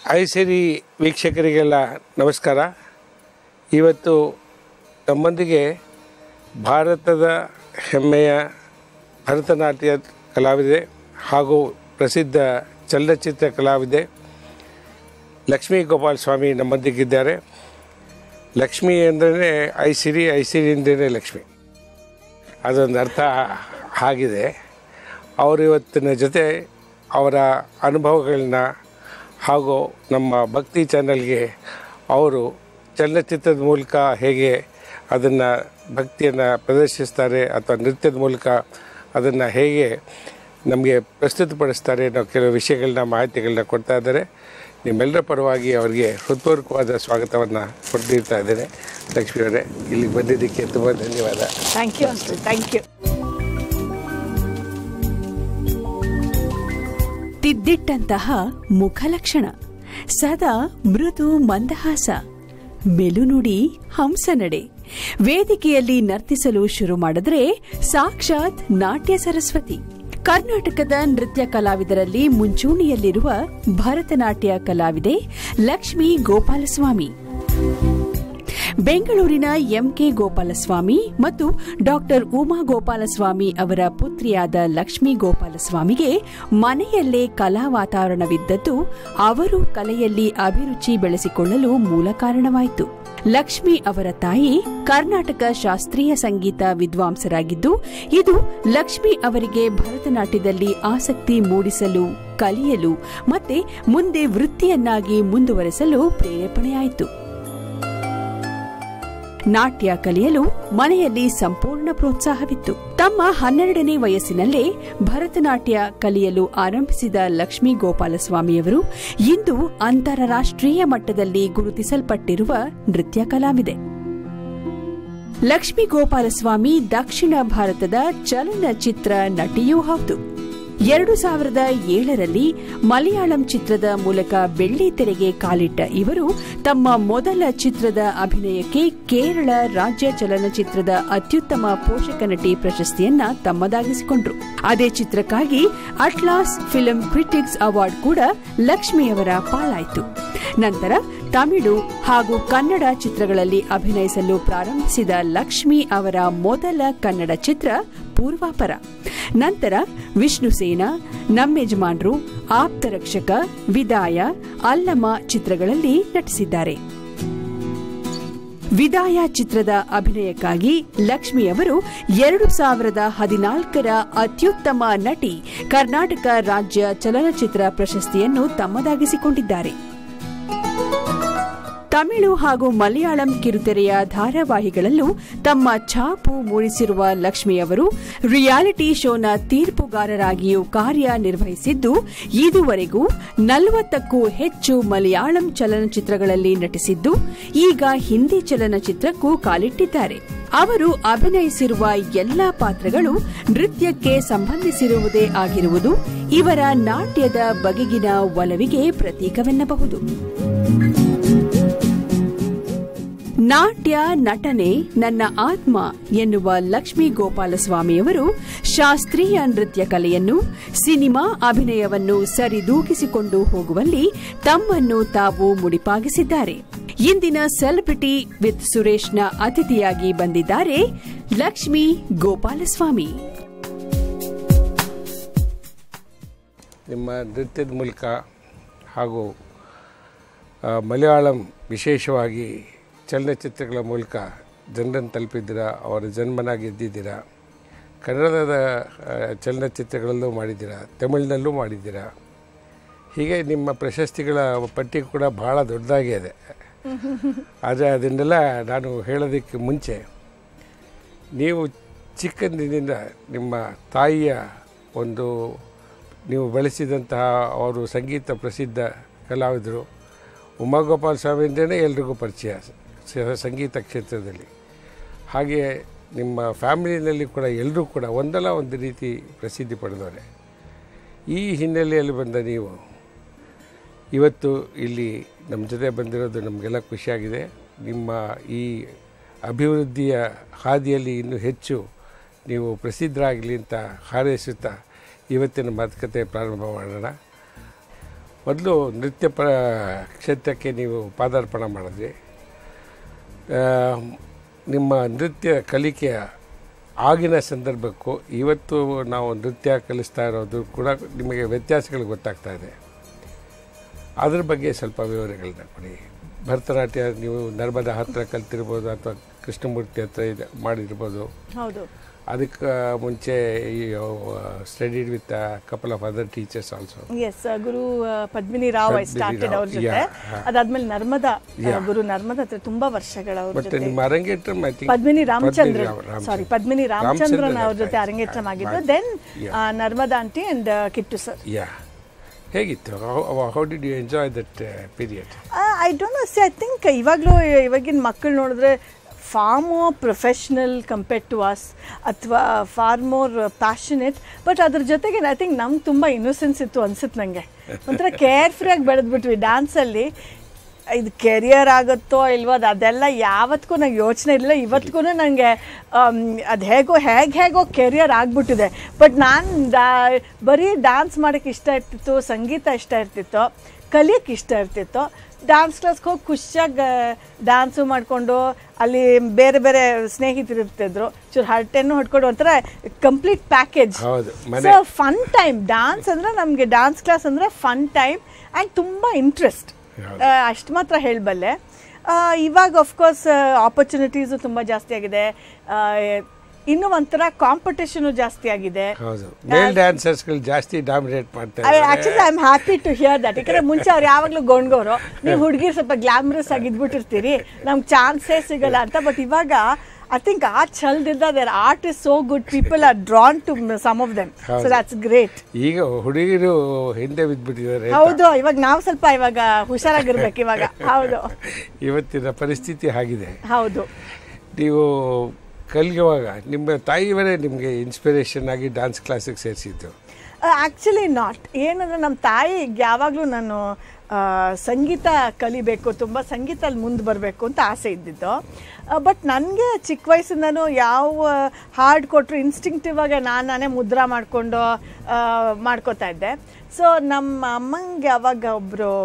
ಐಸಿರಿ ವೀಕ್ಷಕರಿಗೆಲ್ಲ ನಮಸ್ಕಾರ ಇವತ್ತು ನಮ್ಮೊಂದಿಗೆ ಭಾರತದ ಹೆಮ್ಮೆಯ ಭರತನಾಟ್ಯ ಕಲಾವಿದೆ ಹಾಗೂ ಪ್ರಸಿದ್ಧ ಚಲನಚಿತ್ರ ಕಲಾವಿದೆ ಲಕ್ಷ್ಮೀ ಗೋಪಾಲ್ ಸ್ವಾಮಿ ನಮ್ಮೊಂದಿಗಿದ್ದಾರೆ ಲಕ್ಷ್ಮಿ ಅಂದ್ರೆ ಐಸಿರಿ ಐಸಿರಿ ಅಂದ್ರೆ ಲಕ್ಷ್ಮಿ ಅದೊಂದು ಅರ್ಥ ಆಗಿದೆ ಅವರು ಇವತ್ತಿನ ಜೊತೆ ಅವರ ಅನುಭವಗಳನ್ನ ಹಾಗೂ ನಮ್ಮ ಭಕ್ತಿ ಚಾನಲ್ಗೆ ಅವರು ಚಲನಚಿತ್ರದ ಮೂಲಕ ಹೇಗೆ ಅದನ್ನು ಭಕ್ತಿಯನ್ನು ಪ್ರದರ್ಶಿಸ್ತಾರೆ ಅಥವಾ ನೃತ್ಯದ ಮೂಲಕ ಅದನ್ನು ಹೇಗೆ ನಮಗೆ ಪ್ರಸ್ತುತಪಡಿಸ್ತಾರೆ ಅನ್ನೋ ಕೆಲವು ವಿಷಯಗಳನ್ನ ಮಾಹಿತಿಗಳನ್ನ ಕೊಡ್ತಾ ಇದ್ದಾರೆ ನಿಮ್ಮೆಲ್ಲರ ಪರವಾಗಿ ಅವರಿಗೆ ಹೃತ್ಪೂರ್ವಕವಾದ ಸ್ವಾಗತವನ್ನು ಕೊಡ್ತಿರ್ತಾ ಇದ್ದೇನೆ ಲಕ್ಷ್ಮಿಯವರೇ ಇಲ್ಲಿಗೆ ಬಂದಿದ್ದಕ್ಕೆ ತುಂಬ ಧನ್ಯವಾದ ಥ್ಯಾಂಕ್ ಯು ಅಷ್ಟು ಥ್ಯಾಂಕ್ ಯು ತಿದ್ದಿಟ್ಟಂತಹ ಮುಖಲಕ್ಷಣ ಸದಾ ಮೃದು ಮಂದಹಾಸ ಮೆಲುನುಡಿ ಹಂಸನಡೆ ವೇದಿಕೆಯಲ್ಲಿ ನರ್ತಿಸಲು ಶುರು ಮಾಡಿದ್ರೆ ಸಾಕ್ಷಾತ್ ನಾಟ್ಯ ಸರಸ್ವತಿ ಕರ್ನಾಟಕದ ನೃತ್ಯ ಕಲಾವಿದರಲ್ಲಿ ಮುಂಚೂಣಿಯಲ್ಲಿರುವ ಭರತನಾಟ್ಯ ಕಲಾವಿದೆ ಲಕ್ಷ್ಮೀ ಗೋಪಾಲಸ್ವಾಮಿ ಬೆಂಗಳೂರಿನ ಎಂಕೆ ಗೋಪಾಲಸ್ವಾಮಿ ಮತ್ತು ಡಾಕ್ಟರ್ ಉಮಾ ಗೋಪಾಲಸ್ವಾಮಿ ಅವರ ಪುತ್ರಿಯಾದ ಲಕ್ಷ್ಮೀ ಗೋಪಾಲಸ್ವಾಮಿಗೆ ಮನೆಯಲ್ಲೇ ಕಲಾ ವಾತಾವರಣವಿದ್ದದ್ದು ಅವರು ಕಲೆಯಲ್ಲಿ ಅಭಿರುಚಿ ಬೆಳೆಸಿಕೊಳ್ಳಲು ಮೂಲ ಕಾರಣವಾಯಿತು ಲಕ್ಷ್ಮಿ ಅವರ ತಾಯಿ ಕರ್ನಾಟಕ ಶಾಸ್ತ್ರೀಯ ಸಂಗೀತ ವಿದ್ವಾಂಸರಾಗಿದ್ದು ಇದು ಲಕ್ಷ್ಮಿ ಅವರಿಗೆ ಭರತನಾಟ್ಯದಲ್ಲಿ ಆಸಕ್ತಿ ಮೂಡಿಸಲು ಕಲಿಯಲು ಮತ್ತೆ ಮುಂದೆ ವೃತ್ತಿಯನ್ನಾಗಿ ಮುಂದುವರೆಸಲು ಪ್ರೇರೇಪಣೆಯಾಯಿತು ನಾಟ್ಯ ಕಲಿಯಲು ಮನೆಯಲ್ಲಿ ಸಂಪೂರ್ಣ ಪ್ರೋತ್ಸಾಹವಿತ್ತು ತಮ್ಮ ಹನ್ನೆರಡನೇ ವಯಸ್ಸಿನಲ್ಲೇ ಭರತನಾಟ್ಯ ಕಲಿಯಲು ಆರಂಭಿಸಿದ ಲಕ್ಷ್ಮೀ ಗೋಪಾಲಸ್ವಾಮಿಯವರು ಇಂದು ಅಂತಾರಾಷ್ಟ್ರೀಯ ಮಟ್ಟದಲ್ಲಿ ಗುರುತಿಸಲ್ಪಟ್ಟಿರುವ ನೃತ್ಯ ಕಲಾವಿದೆ ಲಕ್ಷ್ಮೀ ಗೋಪಾಲಸ್ವಾಮಿ ದಕ್ಷಿಣ ಭಾರತದ ಚಲನಚಿತ್ರ ನಟಿಯೂ ಹೌದು ಎರಡು ಸಾವಿರದ ಏಳರಲ್ಲಿ ಮಲಯಾಳಂ ಚಿತ್ರದ ಮೂಲಕ ಬೆಳ್ಳಿ ತೆರೆಗೆ ಕಾಲಿಟ್ಟ ಇವರು ತಮ್ಮ ಮೊದಲ ಚಿತ್ರದ ಅಭಿನಯಕ್ಕೆ ಕೇರಳ ರಾಜ್ಯ ಚಲನಚಿತ್ರದ ಅತ್ಯುತ್ತಮ ಪೋಷಕ ನಟಿ ಪ್ರಶಸ್ತಿಯನ್ನ ತಮ್ಮದಾಗಿಸಿಕೊಂಡ್ರು ಅದೇ ಚಿತ್ರಕ್ಕಾಗಿ ಅಟ್ಲಾಸ್ ಫಿಲ್ಮ್ ಕ್ರಿಟಿಕ್ಸ್ ಅವಾರ್ಡ್ ಕೂಡ ಲಕ್ಷ್ಮಿಯವರ ಪಾಲಾಯಿತು ನಂತರ ತಮಿಳು ಹಾಗೂ ಕನ್ನಡ ಚಿತ್ರಗಳಲ್ಲಿ ಅಭಿನಯಿಸಲು ಪ್ರಾರಂಭಿಸಿದ ಲಕ್ಷ್ಮಿ ಅವರ ಮೊದಲ ಕನ್ನಡ ಚಿತ್ರ ಪೂರ್ವಾಪರ ನಂತರ ವಿಷ್ಣು ಸೇನ ನಮ್ಮೆಜಮಾನ್ರು ಆಪ್ತರಕ್ಷಕ ವಿದಾಯ ಅಲ್ಲಮ ಚಿತ್ರಗಳಲ್ಲಿ ನಟಿಸಿದ್ದಾರೆ ವಿದಾಯ ಚಿತ್ರದ ಅಭಿನಯಕ್ಕಾಗಿ ಲಕ್ಷ್ಮಿ ಅವರು ಎರಡು ಸಾವಿರದ ಹದಿನಾಲ್ಕರ ಅತ್ಯುತ್ತಮ ನಟಿ ಕರ್ನಾಟಕ ರಾಜ್ಯ ಚಲನಚಿತ್ರ ಪ್ರಶಸ್ತಿಯನ್ನು ತಮ್ಮದಾಗಿಸಿಕೊಂಡಿದ್ದಾರೆ ತಮಿಳು ಹಾಗೂ ಮಲಯಾಳಂ ಕಿರುತೆರೆಯ ಧಾರಾವಾಹಿಗಳಲ್ಲೂ ತಮ್ಮ ಛಾಪು ಮೂಡಿಸಿರುವ ಲಕ್ಷ್ಮಿಯವರು ರಿಯಾಲಿಟಿ ಶೋನ ತೀರ್ಪುಗಾರರಾಗಿಯೂ ಕಾರ್ಯನಿರ್ವಹಿಸಿದ್ದು ಇದುವರೆಗೂ ನಲವತ್ತಕ್ಕೂ ಹೆಚ್ಚು ಮಲಯಾಳಂ ಚಲನಚಿತ್ರಗಳಲ್ಲಿ ನಟಿಸಿದ್ದು ಈಗ ಹಿಂದಿ ಚಲನಚಿತ್ರಕ್ಕೂ ಕಾಲಿಟ್ಟಿದ್ದಾರೆ ಅವರು ಅಭಿನಯಿಸಿರುವ ಎಲ್ಲಾ ಪಾತ್ರಗಳು ನೃತ್ಯಕ್ಕೆ ಸಂಬಂಧಿಸಿರುವುದೇ ಆಗಿರುವುದು ಇವರ ನಾಟ್ಯದ ಬಗೆಗಿನ ಒಲವಿಗೆ ಪ್ರತೀಕವೆನ್ನಬಹುದು ನಾಟ್ಯ ನಟನೆ ನನ್ನ ಆತ್ಮ ಎನ್ನುವ ಲಕ್ಷ್ಮೀ ಗೋಪಾಲಸ್ವಾಮಿಯವರು ಶಾಸ್ತ್ರೀಯ ನೃತ್ಯ ಕಲೆಯನ್ನು ಸಿನಿಮಾ ಅಭಿನಯವನ್ನು ಸರಿದೂಗಿಸಿಕೊಂಡು ಹೋಗುವಲ್ಲಿ ತಮ್ಮನ್ನು ತಾವು ಮುಡಿಪಾಗಿಸಿದ್ದಾರೆ ಇಂದಿನ ಸೆಲೆಬ್ರಿಟಿ ವಿತ್ ಸುರೇಶ್ನ ಅತಿಥಿಯಾಗಿ ಬಂದಿದ್ದಾರೆ ಲಕ್ಷ್ಮೀ ಗೋಪಾಲಸ್ವಾಮಿ ನಿಮ್ಮ ನೃತ್ಯದ ಮೂಲಕ ಹಾಗೂ ಆ, ಮಲಯಾಳಂ ವಿಶೇಷವಾಗಿ ಚಲನಚಿತ್ರಗಳ ಮೂಲಕ ಜನರನ್ನು ತಲುಪಿದ್ದೀರಾ ಅವರ ಜನ್ಮನ ಗೆದ್ದಿದ್ದೀರಾ ಕನ್ನಡದ ಆ, ಚಲನಚಿತ್ರಗಳಲ್ಲೂ ಮಾಡಿದ್ದೀರಾ ತಮಿಳಿನಲ್ಲೂ ಮಾಡಿದ್ದೀರಾ ಹೀಗೆ ನಿಮ್ಮ ಪ್ರಶಸ್ತಿಗಳ ಪಟ್ಟಿ ಕೂಡ ಭಾಳ ದೊಡ್ಡದಾಗಿದೆ ಆದರೆ ಅದನ್ನೆಲ್ಲ ನಾನು ಹೇಳೋದಕ್ಕೆ ಮುಂಚೆ ನೀವು ಚಿಕ್ಕಂದಿನಿಂದ ನಿಮ್ಮ ತಾಯಿಯ ಒಂದು ನೀವು ಬೆಳೆಸಿದಂತಹ ಅವರು ಸಂಗೀತ ಪ್ರಸಿದ್ಧ ಕಲಾವಿದರು ಉಮಾಗೋಪಾಲ ಸ್ವಾಮಿ ಅಂದ್ರೇ ಎಲ್ರಿಗೂ ಪರಿಚಯ ಸ- ಸಂಗೀತ ಕ್ಷೇತ್ರದಲ್ಲಿ ಹಾಗೆ ನಿಮ್ಮ ಫ್ಯಾಮಿಲಿನಲ್ಲಿ ಕೂಡ ಎಲ್ಲರೂ ಕೂಡ ಒಂದಲ್ಲ ಒಂದು ರೀತಿ ಪ್ರಸಿದ್ಧಿ ಪಡೆದವರೆ ಈ ಹಿನ್ನೆಲೆಯಲ್ಲಿ ಬಂದ ನೀವು ಇವತ್ತು ಇಲ್ಲಿ ನಮ್ಮ ಜೊತೆ ಬಂದಿರೋದು ನಮಗೆಲ್ಲ ಖುಷಿಯಾಗಿದೆ ನಿಮ್ಮ ಈ ಅಭಿವೃದ್ಧಿಯ ಹಾದಿಯಲ್ಲಿ ಇನ್ನೂ ಹೆಚ್ಚು ನೀವು ಪ್ರಸಿದ್ಧರಾಗಲಿ ಅಂತ ಹಾರೈಸುತ್ತಾ ಇವತ್ತಿನ ಮಾತುಕತೆ ಪ್ರಾರಂಭ ಮಾಡೋಣ ಮೊದಲು ನೃತ್ಯ ಪ್ರ ಕ್ಷೇತ್ರಕ್ಕೆ ನೀವು ಪಾದಾರ್ಪಣೆ ಮಾಡಿದ್ರಿ ಆ, ನಿಮ್ಮ ನೃತ್ಯ ಕಲಿಕೆಯ ಆಗಿನ ಸಂದರ್ಭಕ್ಕೂ ಇವತ್ತು ನಾವು ನೃತ್ಯ ಕಲಿಸ್ತಾ ಇರೋದು ಕೂಡ ನಿಮಗೆ ವ್ಯತ್ಯಾಸಗಳು ಗೊತ್ತಾಗ್ತಾ ಇದೆ ಅದ್ರ ಬಗ್ಗೆ ಸ್ವಲ್ಪ ವಿವರಗಳನ್ನ ಕೊಡಿ ಭರತನಾಟ್ಯ ನೀವು ನರ್ಮದಾ ಹತ್ರ ಕಲ್ತಿರ್ಬೋದು ಅಥವಾ ಕೃಷ್ಣಮೂರ್ತಿ ಹತ್ರ ಇದು ಮಾಡಿರ್ಬೋದು ಹೌದು ಅದಕ್ಕೆ ಮುಂಚೆ ಈ studied with couple of other teachers also as guru ಆ, ಪದ್ಮಿನಿ ರಾವ್ ಐ ಪದ್ಮಿನಿ ಸ್ಟಾರ್ಟೆಡ್ ಅವ್ರ ರಾವ್, ಜೊತೆ yeah, yeah. ಅದಾದ್ಮೇಲೆ ನರ್ಮದಾ ಆ, Yeah. ಗುರು ನರ್ಮದಾ ಹತ್ರ ತುಂಬಾ ವರ್ಷಗಳ ಅವ್ರ ಬಟ್ ಜೊತೆ ನಿಮ್ಮ ಅರಂಗೇಟ್ರಂ ಐ ಥಿಂಕ್ ಪದ್ಮಿನಿ ರಾಮಚಂದ್ರನ್ ರಾಮ್- ರಾಮಚಂದ್ರನ್. ಸಾರಿ ಪದ್ಮಿನಿ ರಾಮಚಂದ್ರನ್ ರಾಮಚಂದ್ರನ್ ಅವ್ರ ಜೊತೆ ಆಯ್ತು, ಅರಂಗೇಟ್ರ ಆಯ್ತು, ಆಗಿದ್ದು ಆಯ್ತು. Then Yeah. Narmada aunty and Kittu sir yeah ಹೇಗಿತ್ತು how did you enjoy that period I don't know see I think ಇವಾಗಲೂ ಇವಾಗಿನ ಮಕ್ಕಳು ನೋಡಿದ್ರೆ far more professional compared to us ಅಥವಾ ಫಾರ್ ಮೋರ್ ಪ್ಯಾಷನೆಟ್ ಬಟ್ ಅದ್ರ ಜೊತೆಗೆ ಐ ಥಿಂಕ್ ನಮ್ಗೆ ತುಂಬ ಇನ್ನೋಸೆನ್ಸ್ ಇತ್ತು ಅನ್ಸುತ್ತೆ ನನಗೆ ಒಂಥರ ಕೇರ್ ಫ್ರೀಯಾಗಿ ಬೆಳೆದ್ಬಿಟ್ವಿ ಡ್ಯಾನ್ಸಲ್ಲಿ ಇದು ಕೆರಿಯರ್ ಆಗುತ್ತೋ ಇಲ್ವೋ ಅದು ಅದೆಲ್ಲ ಯಾವತ್ತಿಗೂ ನಂಗೆ ಯೋಚನೆ ಇರಲಿಲ್ಲ ಇವತ್ತಿಗೂ ನನಗೆ ಅದು ಹೇಗೋ ಹೇಗೆ ಹೇಗೋ ಕೆರಿಯರ್ ಆಗಿಬಿಟ್ಟಿದೆ ಬಟ್ ನಾನು ಡಾ ಬರೀ ಡ್ಯಾನ್ಸ್ ಮಾಡೋಕ್ಕೆ ಇಷ್ಟ ಇರ್ತಿತ್ತು ಸಂಗೀತ ಇಷ್ಟ ಇರ್ತಿತ್ತು ಕಲಿಯೋಕ್ಕೆ ಇಷ್ಟ ಇರ್ತಿತ್ತು ಡ್ಯಾನ್ಸ್ ಕ್ಲಾಸ್ಗೆ ಹೋಗಿ ಖುಷಿಯಾಗಿ ಡ್ಯಾನ್ಸು ಮಾಡಿಕೊಂಡು ಅಲ್ಲಿ ಬೇರೆ ಬೇರೆ ಸ್ನೇಹಿತರು ಇರ್ತಿದ್ರು ಚೂರು ಹರಟೆನೂ ಹೊಡ್ಕೊಂಡು ಒಂಥರ ಕಂಪ್ಲೀಟ್ ಪ್ಯಾಕೇಜ್ ಹೌದು ಮನೆ ಸೊ ಫನ್ ಟೈಮ್ ಡ್ಯಾನ್ಸ್ ಅಂದರೆ ನಮಗೆ ಡ್ಯಾನ್ಸ್ ಕ್ಲಾಸ್ ಅಂದರೆ ಫನ್ ಟೈಮ್ ಆ್ಯಂಡ್ ತುಂಬ ಇಂಟ್ರೆಸ್ಟ್ ಹೌದು. ಅಷ್ಟು ಮಾತ್ರ ಹೇಳಬಲ್ಲೆ ಇವಾಗ ಅಫ್ಕೋರ್ಸ್ ಆಪರ್ಚುನಿಟೀಸು ತುಂಬ ಜಾಸ್ತಿ ಆಗಿದೆ ಆ, ಇನ್ನೂ ಒಂಥರ ಕಾಂಪಿಟೇಷನು ಜಾಸ್ತಿ ಆಗಿದೆ ಹೌದು ಮೇಲ್ ಡ್ಯಾನ್ಸರ್ಸ್ಗಳು ಜಾಸ್ತಿ ಡಾಮಿನೇಟ್ ಮಾಡ್ತಾ ಇದ್ದಾರೆ actually I am happy to hear that ಯಾಕಂದ್ರೆ ಮುಂಚೆ ಅವ್ರು ಯಾವಾಗಲೂ ಗೊಂಡ್ಗೋರು ನೀವು ಹುಡುಗಿರು ಸ್ವಲ್ಪ ಗ್ಲಾಮರಸ್ ಆಗಿ ಇದ್ಬಿಟ್ಟಿರ್ತೀರಿ ನಮ್ಗೆ ಚಾನ್ಸೇ ಸಿಗಲ್ಲ ಅಂತ ಬಟ್ ಇವಾಗ ಐ ಥಿಂಕ್ ಆ ಛಲದಿಂದ their art is so good people are drawn to some of them so ಹೌದು. ದಟ್ಸ್ ಗ್ರೇಟ್ ಈಗ ಹುಡುಗಿರು ಹಿಂದೆ ಬಿದ್ದುಬಿಟ್ಟಿದ್ದಾರೆ ಅಂತ. ಹೌದು ಇವಾಗ ನಾವು ಸ್ವಲ್ಪ ಇವಾಗ ಹುಷಾರಾಗಿರ್ಬೇಕು ಇವಾಗ ಹೌದು ಇವತ್ತಿನ ಪರಿಸ್ಥಿತಿ ಆಗಿದೆ ಹೌದು ನೀವು ಕಲಿಯುವಾಗ ನಿಮ್ಮ ತಾಯಿಯವರೇ ನಿಮಗೆ ಇನ್ಸ್ಪಿರೇಷನ್ ಆಗಿ ಡ್ಯಾನ್ಸ್ ಕ್ಲಾಸಿಗೆ ಸೇರಿಸಿದ್ದು ಆ್ಯಕ್ಚುಲಿ ನಾಟ್ ಏನಂದ್ರೆ ನಮ್ಮ ತಾಯಿ ಯಾವಾಗಲೂ ನಾನು ಆ, ಸಂಗೀತ ಕಲಿಬೇಕು ತುಂಬ ಸಂಗೀತದಲ್ಲಿ ಮುಂದೆ ಬರಬೇಕು ಅಂತ ಆಸೆ ಇದ್ದಿದ್ದು ಬಟ್ ನನಗೆ ಚಿಕ್ಕ ವಯಸ್ಸಿಂದನೂ ಯಾವ ಹಾಡ್ ಕೊಟ್ಟರು ಇನ್ಸ್ಟಿಂಕ್ಟಿವ್ ಆಗಿ ನಾನು ನಾನೇ ಮುದ್ರಾ ಮಾಡಿಕೊಂಡು ಮಾಡ್ಕೋತಾ ಇದ್ದೆ ಸೊ ನಮ್ಮ ಅಮ್ಮಂಗೆ ಯಾವಾಗ ಒಬ್ಬರು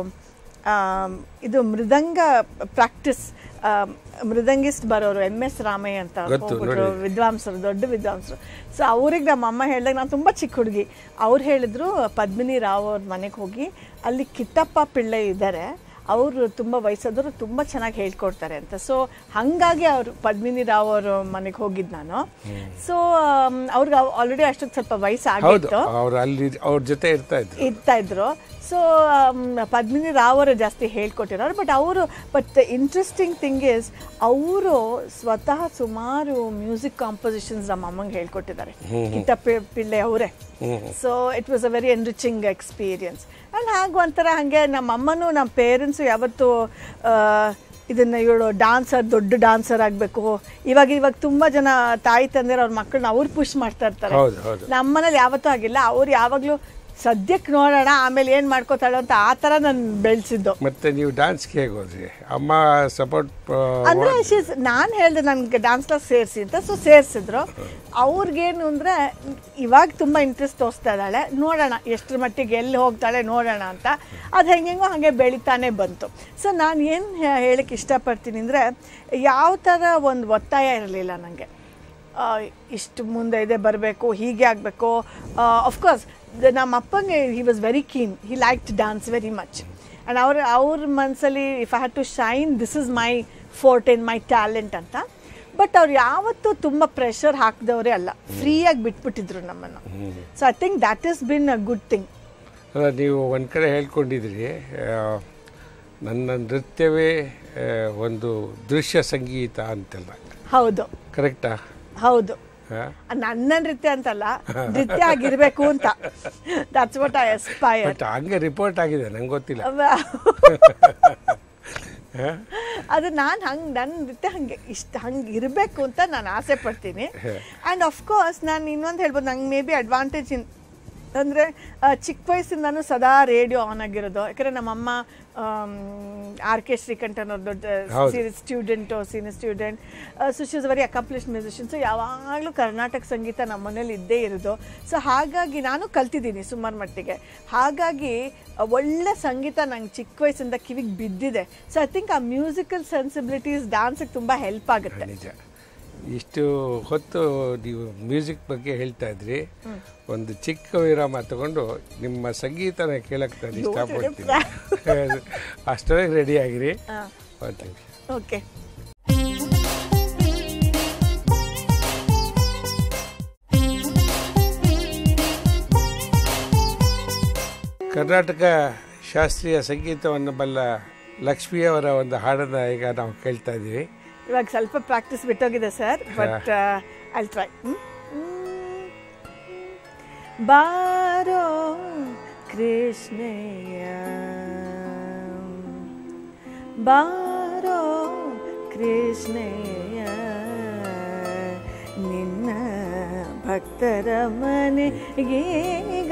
ಇದು ಮೃದಂಗ ಪ್ರಾಕ್ಟೀಸ್ ಮೃದಂಗಿಸ್ಟ್ ಬರೋರು ಎಮ್ ಎಸ್ ರಾಮಯ್ಯ ಅಂತ ಗೊತ್ತು, ಹೋಗ್ಬಿಟ್ರು ನೋಡಿ. ವಿದ್ವಾಂಸರು ದೊಡ್ಡ ವಿದ್ವಾಂಸರು ಸೊ ಅವ್ರಿಗೆ ನಮ್ಮ ಅಮ್ಮ ಹೇಳಿದಾಗ ನಾನು ತುಂಬ ಚಿಕ್ಕ ಹುಡುಗಿ ಅವ್ರು ಹೇಳಿದ್ರು ಪದ್ಮಿನಿ ರಾವ್ ಅವ್ರ ಮನೆಗೆ ಹೋಗಿ ಅಲ್ಲಿ ಕಿಟ್ಟಪ್ಪ ಪಿಳ್ಳೆ ಇದ್ದಾರೆ ಅವರು ತುಂಬ ವಯಸ್ಸಾದವರು ತುಂಬ ಚೆನ್ನಾಗಿ ಹೇಳ್ಕೊಡ್ತಾರೆ ಅಂತ ಸೊ ಹಾಗಾಗಿ ಅವರು ಪದ್ಮಿನಿ ರಾವ್ ಅವ್ರ ಮನೆಗೆ ಹೋಗಿದ್ದು ನಾನು ಸೊ ಅವ್ರಿಗೆ ಆಲ್ರೆಡಿ ಅಷ್ಟೊತ್ತು ಸ್ವಲ್ಪ ಹೌದು ವಯಸ್ಸಾಗಿತ್ತು ಅವ್ರು ಅಲ್ಲಿ ಅವ್ರ ಜೊತೆ ಇರ್ತಾ ಇದ್ರು ಇರ್ತಾ ಇದ್ರು ಸೊ ಪದ್ಮಿನಿ ರಾವ್ ಅವರು ಜಾಸ್ತಿ ಹೇಳ್ಕೊಟ್ಟಿರೋರು ಬಟ್ ಅವರು ಬಟ್ ಇಂಟ್ರೆಸ್ಟಿಂಗ್ ಥಿಂಗ್ ಇಸ್ ಅವರು ಸ್ವತಃ ಸುಮಾರು ಮ್ಯೂಸಿಕ್ ಕಾಂಪೋಸಿಷನ್ಸ್ ನಮ್ಮ ಅಮ್ಮಂಗೆ ಹೇಳ್ಕೊಟ್ಟಿದ್ದಾರೆ ಕಿಟ್ಟ ಪಿ- ಪಿಳ್ಳೆ ಅವರೇ so it was a very enriching experience and ಹಾಗೆ ಒಂಥರ ಹಾಗೆ ನಮ್ಮ ಅಮ್ಮನೂ ನಮ್ಮ ಪೇರೆಂಟ್ಸು ಯಾವತ್ತೂ ಆ, ಇದನ್ನ ಇವಳು ಡಾನ್ಸರ್ ದೊಡ್ಡ ಡಾನ್ಸರ್ ಆಗಬೇಕು ಇವಾಗ ಇವಾಗ ತುಂಬ ಜನ ತಾಯಿ ತಂದೆಯರು ಅವ್ರ ಮಕ್ಕಳನ್ನ ಅವ್ರು ಪುಷ್ ಮಾಡ್ತಾ ಇರ್ತಾರೆ ಹೌದು ಹೌದು ನಮ್ಮನೇಲಿ ಯಾವತ್ತೂ ಆಗಿಲ್ಲ ಅವ್ರು ಯಾವಾಗಲೂ ಸದ್ಯಕ್ಕೆ ನೋಡೋಣ ಆಮೇಲೆ ಏನು ಮಾಡ್ಕೋತಾಳೆ ಅಂತ ಆ ಥರ ನಾನು ಬೆಳೆಸಿದ್ದು ಮತ್ತೆ ನೀವು ಡ್ಯಾನ್ಸ್ಗೆ ಹೇಗೆ ಹೋದ್ರಿ ಅಮ್ಮ ಸಪೋರ್ಟ್ ಅಂದರೆ ಶೀಸ್ ನಾನು ಹೇಳಿದೆ ನನಗೆ ಡ್ಯಾನ್ಸ್ ಕ್ಲಾಸ್ ಸೇರಿಸಿ ಅಂತ ಸೊ ಸೇರಿಸಿದ್ರು ಅವ್ರಿಗೇನು ಅಂದರೆ ಇವಾಗ ತುಂಬ ಇಂಟ್ರೆಸ್ಟ್ ತೋರಿಸ್ತಾ ಇದ್ದಾಳೆ ನೋಡೋಣ ಎಷ್ಟರ ಮಟ್ಟಿಗೆ ಎಲ್ಲಿ ಹೋಗ್ತಾಳೆ ನೋಡೋಣ ಅಂತ ಅದು ಹೆಂಗೆಂಗೋ ಹಾಗೆ ಬೆಳೀತಾನೆ ಬಂತು ಸೊ ನಾನು ಏನು ಹೇಳಕ್ಕೆ ಇಷ್ಟಪಡ್ತೀನಿ ಅಂದರೆ ಯಾವ ಥರ ಒಂದು ಒತ್ತಾಯ ಇರಲಿಲ್ಲ ನನಗೆ ಇಷ್ಟು ಮುಂದೆ ಇದೆ ಬರಬೇಕು ಹೀಗೆ ಆಗಬೇಕು ಅಫ್ಕೋರ್ಸ್ ನಮ್ಮ ಅಪ್ಪಂಗೆ he was very keen he like dance very much and ಅವ್ರ ಅವ್ರ ಮನಸ್ಸಲ್ಲಿ if I had to shine this is my forte in my talent ಅಂತ ಬಟ್ ಅವ್ರು ಯಾವತ್ತೂ ತುಂಬ ಪ್ರೆಷರ್ ಹಾಕಿದವರೇ ಅಲ್ಲ ಫ್ರೀಯಾಗಿ ಬಿಟ್ಬಿಟ್ಟಿದ್ರು ನಮ್ಮನ್ನು so I think that is been a good thing ಅಲ್ಲ ನೀವು ಒಂದು ಕಡೆ ಹೇಳ್ಕೊಂಡಿದ್ರಿ ಆ, ನನ್ನ ನೃತ್ಯವೇ ಆ, ಒಂದು ದೃಶ್ಯ ಸಂಗೀತ ಅಂತೆಲ್ಲ ಹೌದು ಕರೆಕ್ಟಾ ಹೌದು ಹಾಂ ನನ್ನ ನೃತ್ಯ ಅಂತಲ್ಲ ನೃತ್ಯ ಆಗಿರಬೇಕು ಅಂತ that's what I aspire but ಹಂಗೆ ರಿಪೋರ್ಟ್ ಆಗಿದೆ ನಂಗೆ ಗೊತ್ತಿಲ್ಲ ಹಾ? ಅದು ನಾನು ಹಂಗೆ ನನ್ನ ನೃತ್ಯ ಹಂಗೆ ಇಷ್ಟ ಹಂಗೆ ಇರಬೇಕು ಅಂತ ನಾನು ಆಸೆ ಪಡ್ತೀನಿ ಆ್ಯಂಡ್ ಅಫ್ಕೋರ್ಸ್ ನಾನು ಇನ್ನೊಂದು ಹೇಳ್ಬೋದು ನಂಗೆ ಮೇ ಬಿ ಅಡ್ವಾಂಟೇಜ್ ಇನ್ ಅಂದರೆ ಚಿಕ್ಕ ವಯಸ್ಸಿಂದನೂ ಸದಾ ರೇಡಿಯೋ ಆನ್ ಆಗಿರೋದು ಯಾಕಂದರೆ ನಮ್ಮಮ್ಮ ಆರ್ ಕೆ ಶ್ರೀಕಂಠನ್ ಅವ್ರ ದೊಡ್ಡ ಹೌದು. Senior student senior student so she is very accomplish musician so ಯಾವಾಗಲೂ ಕರ್ನಾಟಕ ಸಂಗೀತ ನಮ್ಮ ಮನೇಲಿ ಇದ್ದೇ ಇರೋದು ಸೊ ಹಾಗಾಗಿ ನಾನು ಕಲ್ತಿದ್ದೀನಿ ಸುಮಾರು ಮಟ್ಟಿಗೆ ಹಾಗಾಗಿ ಆ, ಒಳ್ಳೆ ಸಂಗೀತ ನಂಗೆ ಚಿಕ್ಕ ವಯಸ್ಸಿಂದ ಕಿವಿಗೆ ಬಿದ್ದಿದೆ ಸೊ ಐ ಥಿಂಕ್ ಆ ಮ್ಯೂಸಿಕಲ್ ಸೆನ್ಸಿಬಿಲಿಟೀಸ್ ಡ್ಯಾನ್ಸಿಗೆ ತುಂಬ ಹೆಲ್ಪ್ ಆಗುತ್ತೆ ನಿಜ ಇಷ್ಟು ಹೊತ್ತು ನೀವು ಮ್ಯೂಸಿಕ್ ಬಗ್ಗೆ ಹೇಳ್ತಾ ಇದ್ರಿ ಒಂದು ಚಿಕ್ಕ ವಿರಾಮ ತಗೊಂಡು ನಿಮ್ಮ ಸಂಗೀತನ ಕೇಳಕ್ಕೆ ನಾನು ಇಷ್ಟಪಡ್ತೀನಿ ಅಷ್ಟೊಳಗೆ ರೆಡಿ ಆಗಿರಿ ಒಂದು ನಿಮಿಷ ಓಕೆ ಕರ್ನಾಟಕ ಶಾಸ್ತ್ರೀಯ ಸಂಗೀತವನ್ನು ಬಲ್ಲ ಲಕ್ಷ್ಮಿಯವರ ಒಂದು ಹಾಡನ್ನು ಈಗ ನಾವು ಕೇಳ್ತಾ ಇದ್ದೀವಿ ಇವಾಗ ಸ್ವಲ್ಪ ಪ್ರಾಕ್ಟೀಸ್ ಬಿಟ್ಟೋಗಿದೆ ಸರ್ ಬಟ್ ಐ ಟ್ರೈ ಬಾರೋ ಕೃಷ್ಣಯ್ಯ ಬಾರೋ ಕೃಷ್ಣಯ್ಯ ನಿನ್ನ ಭಕ್ತರ ಮನೆಗೀಗ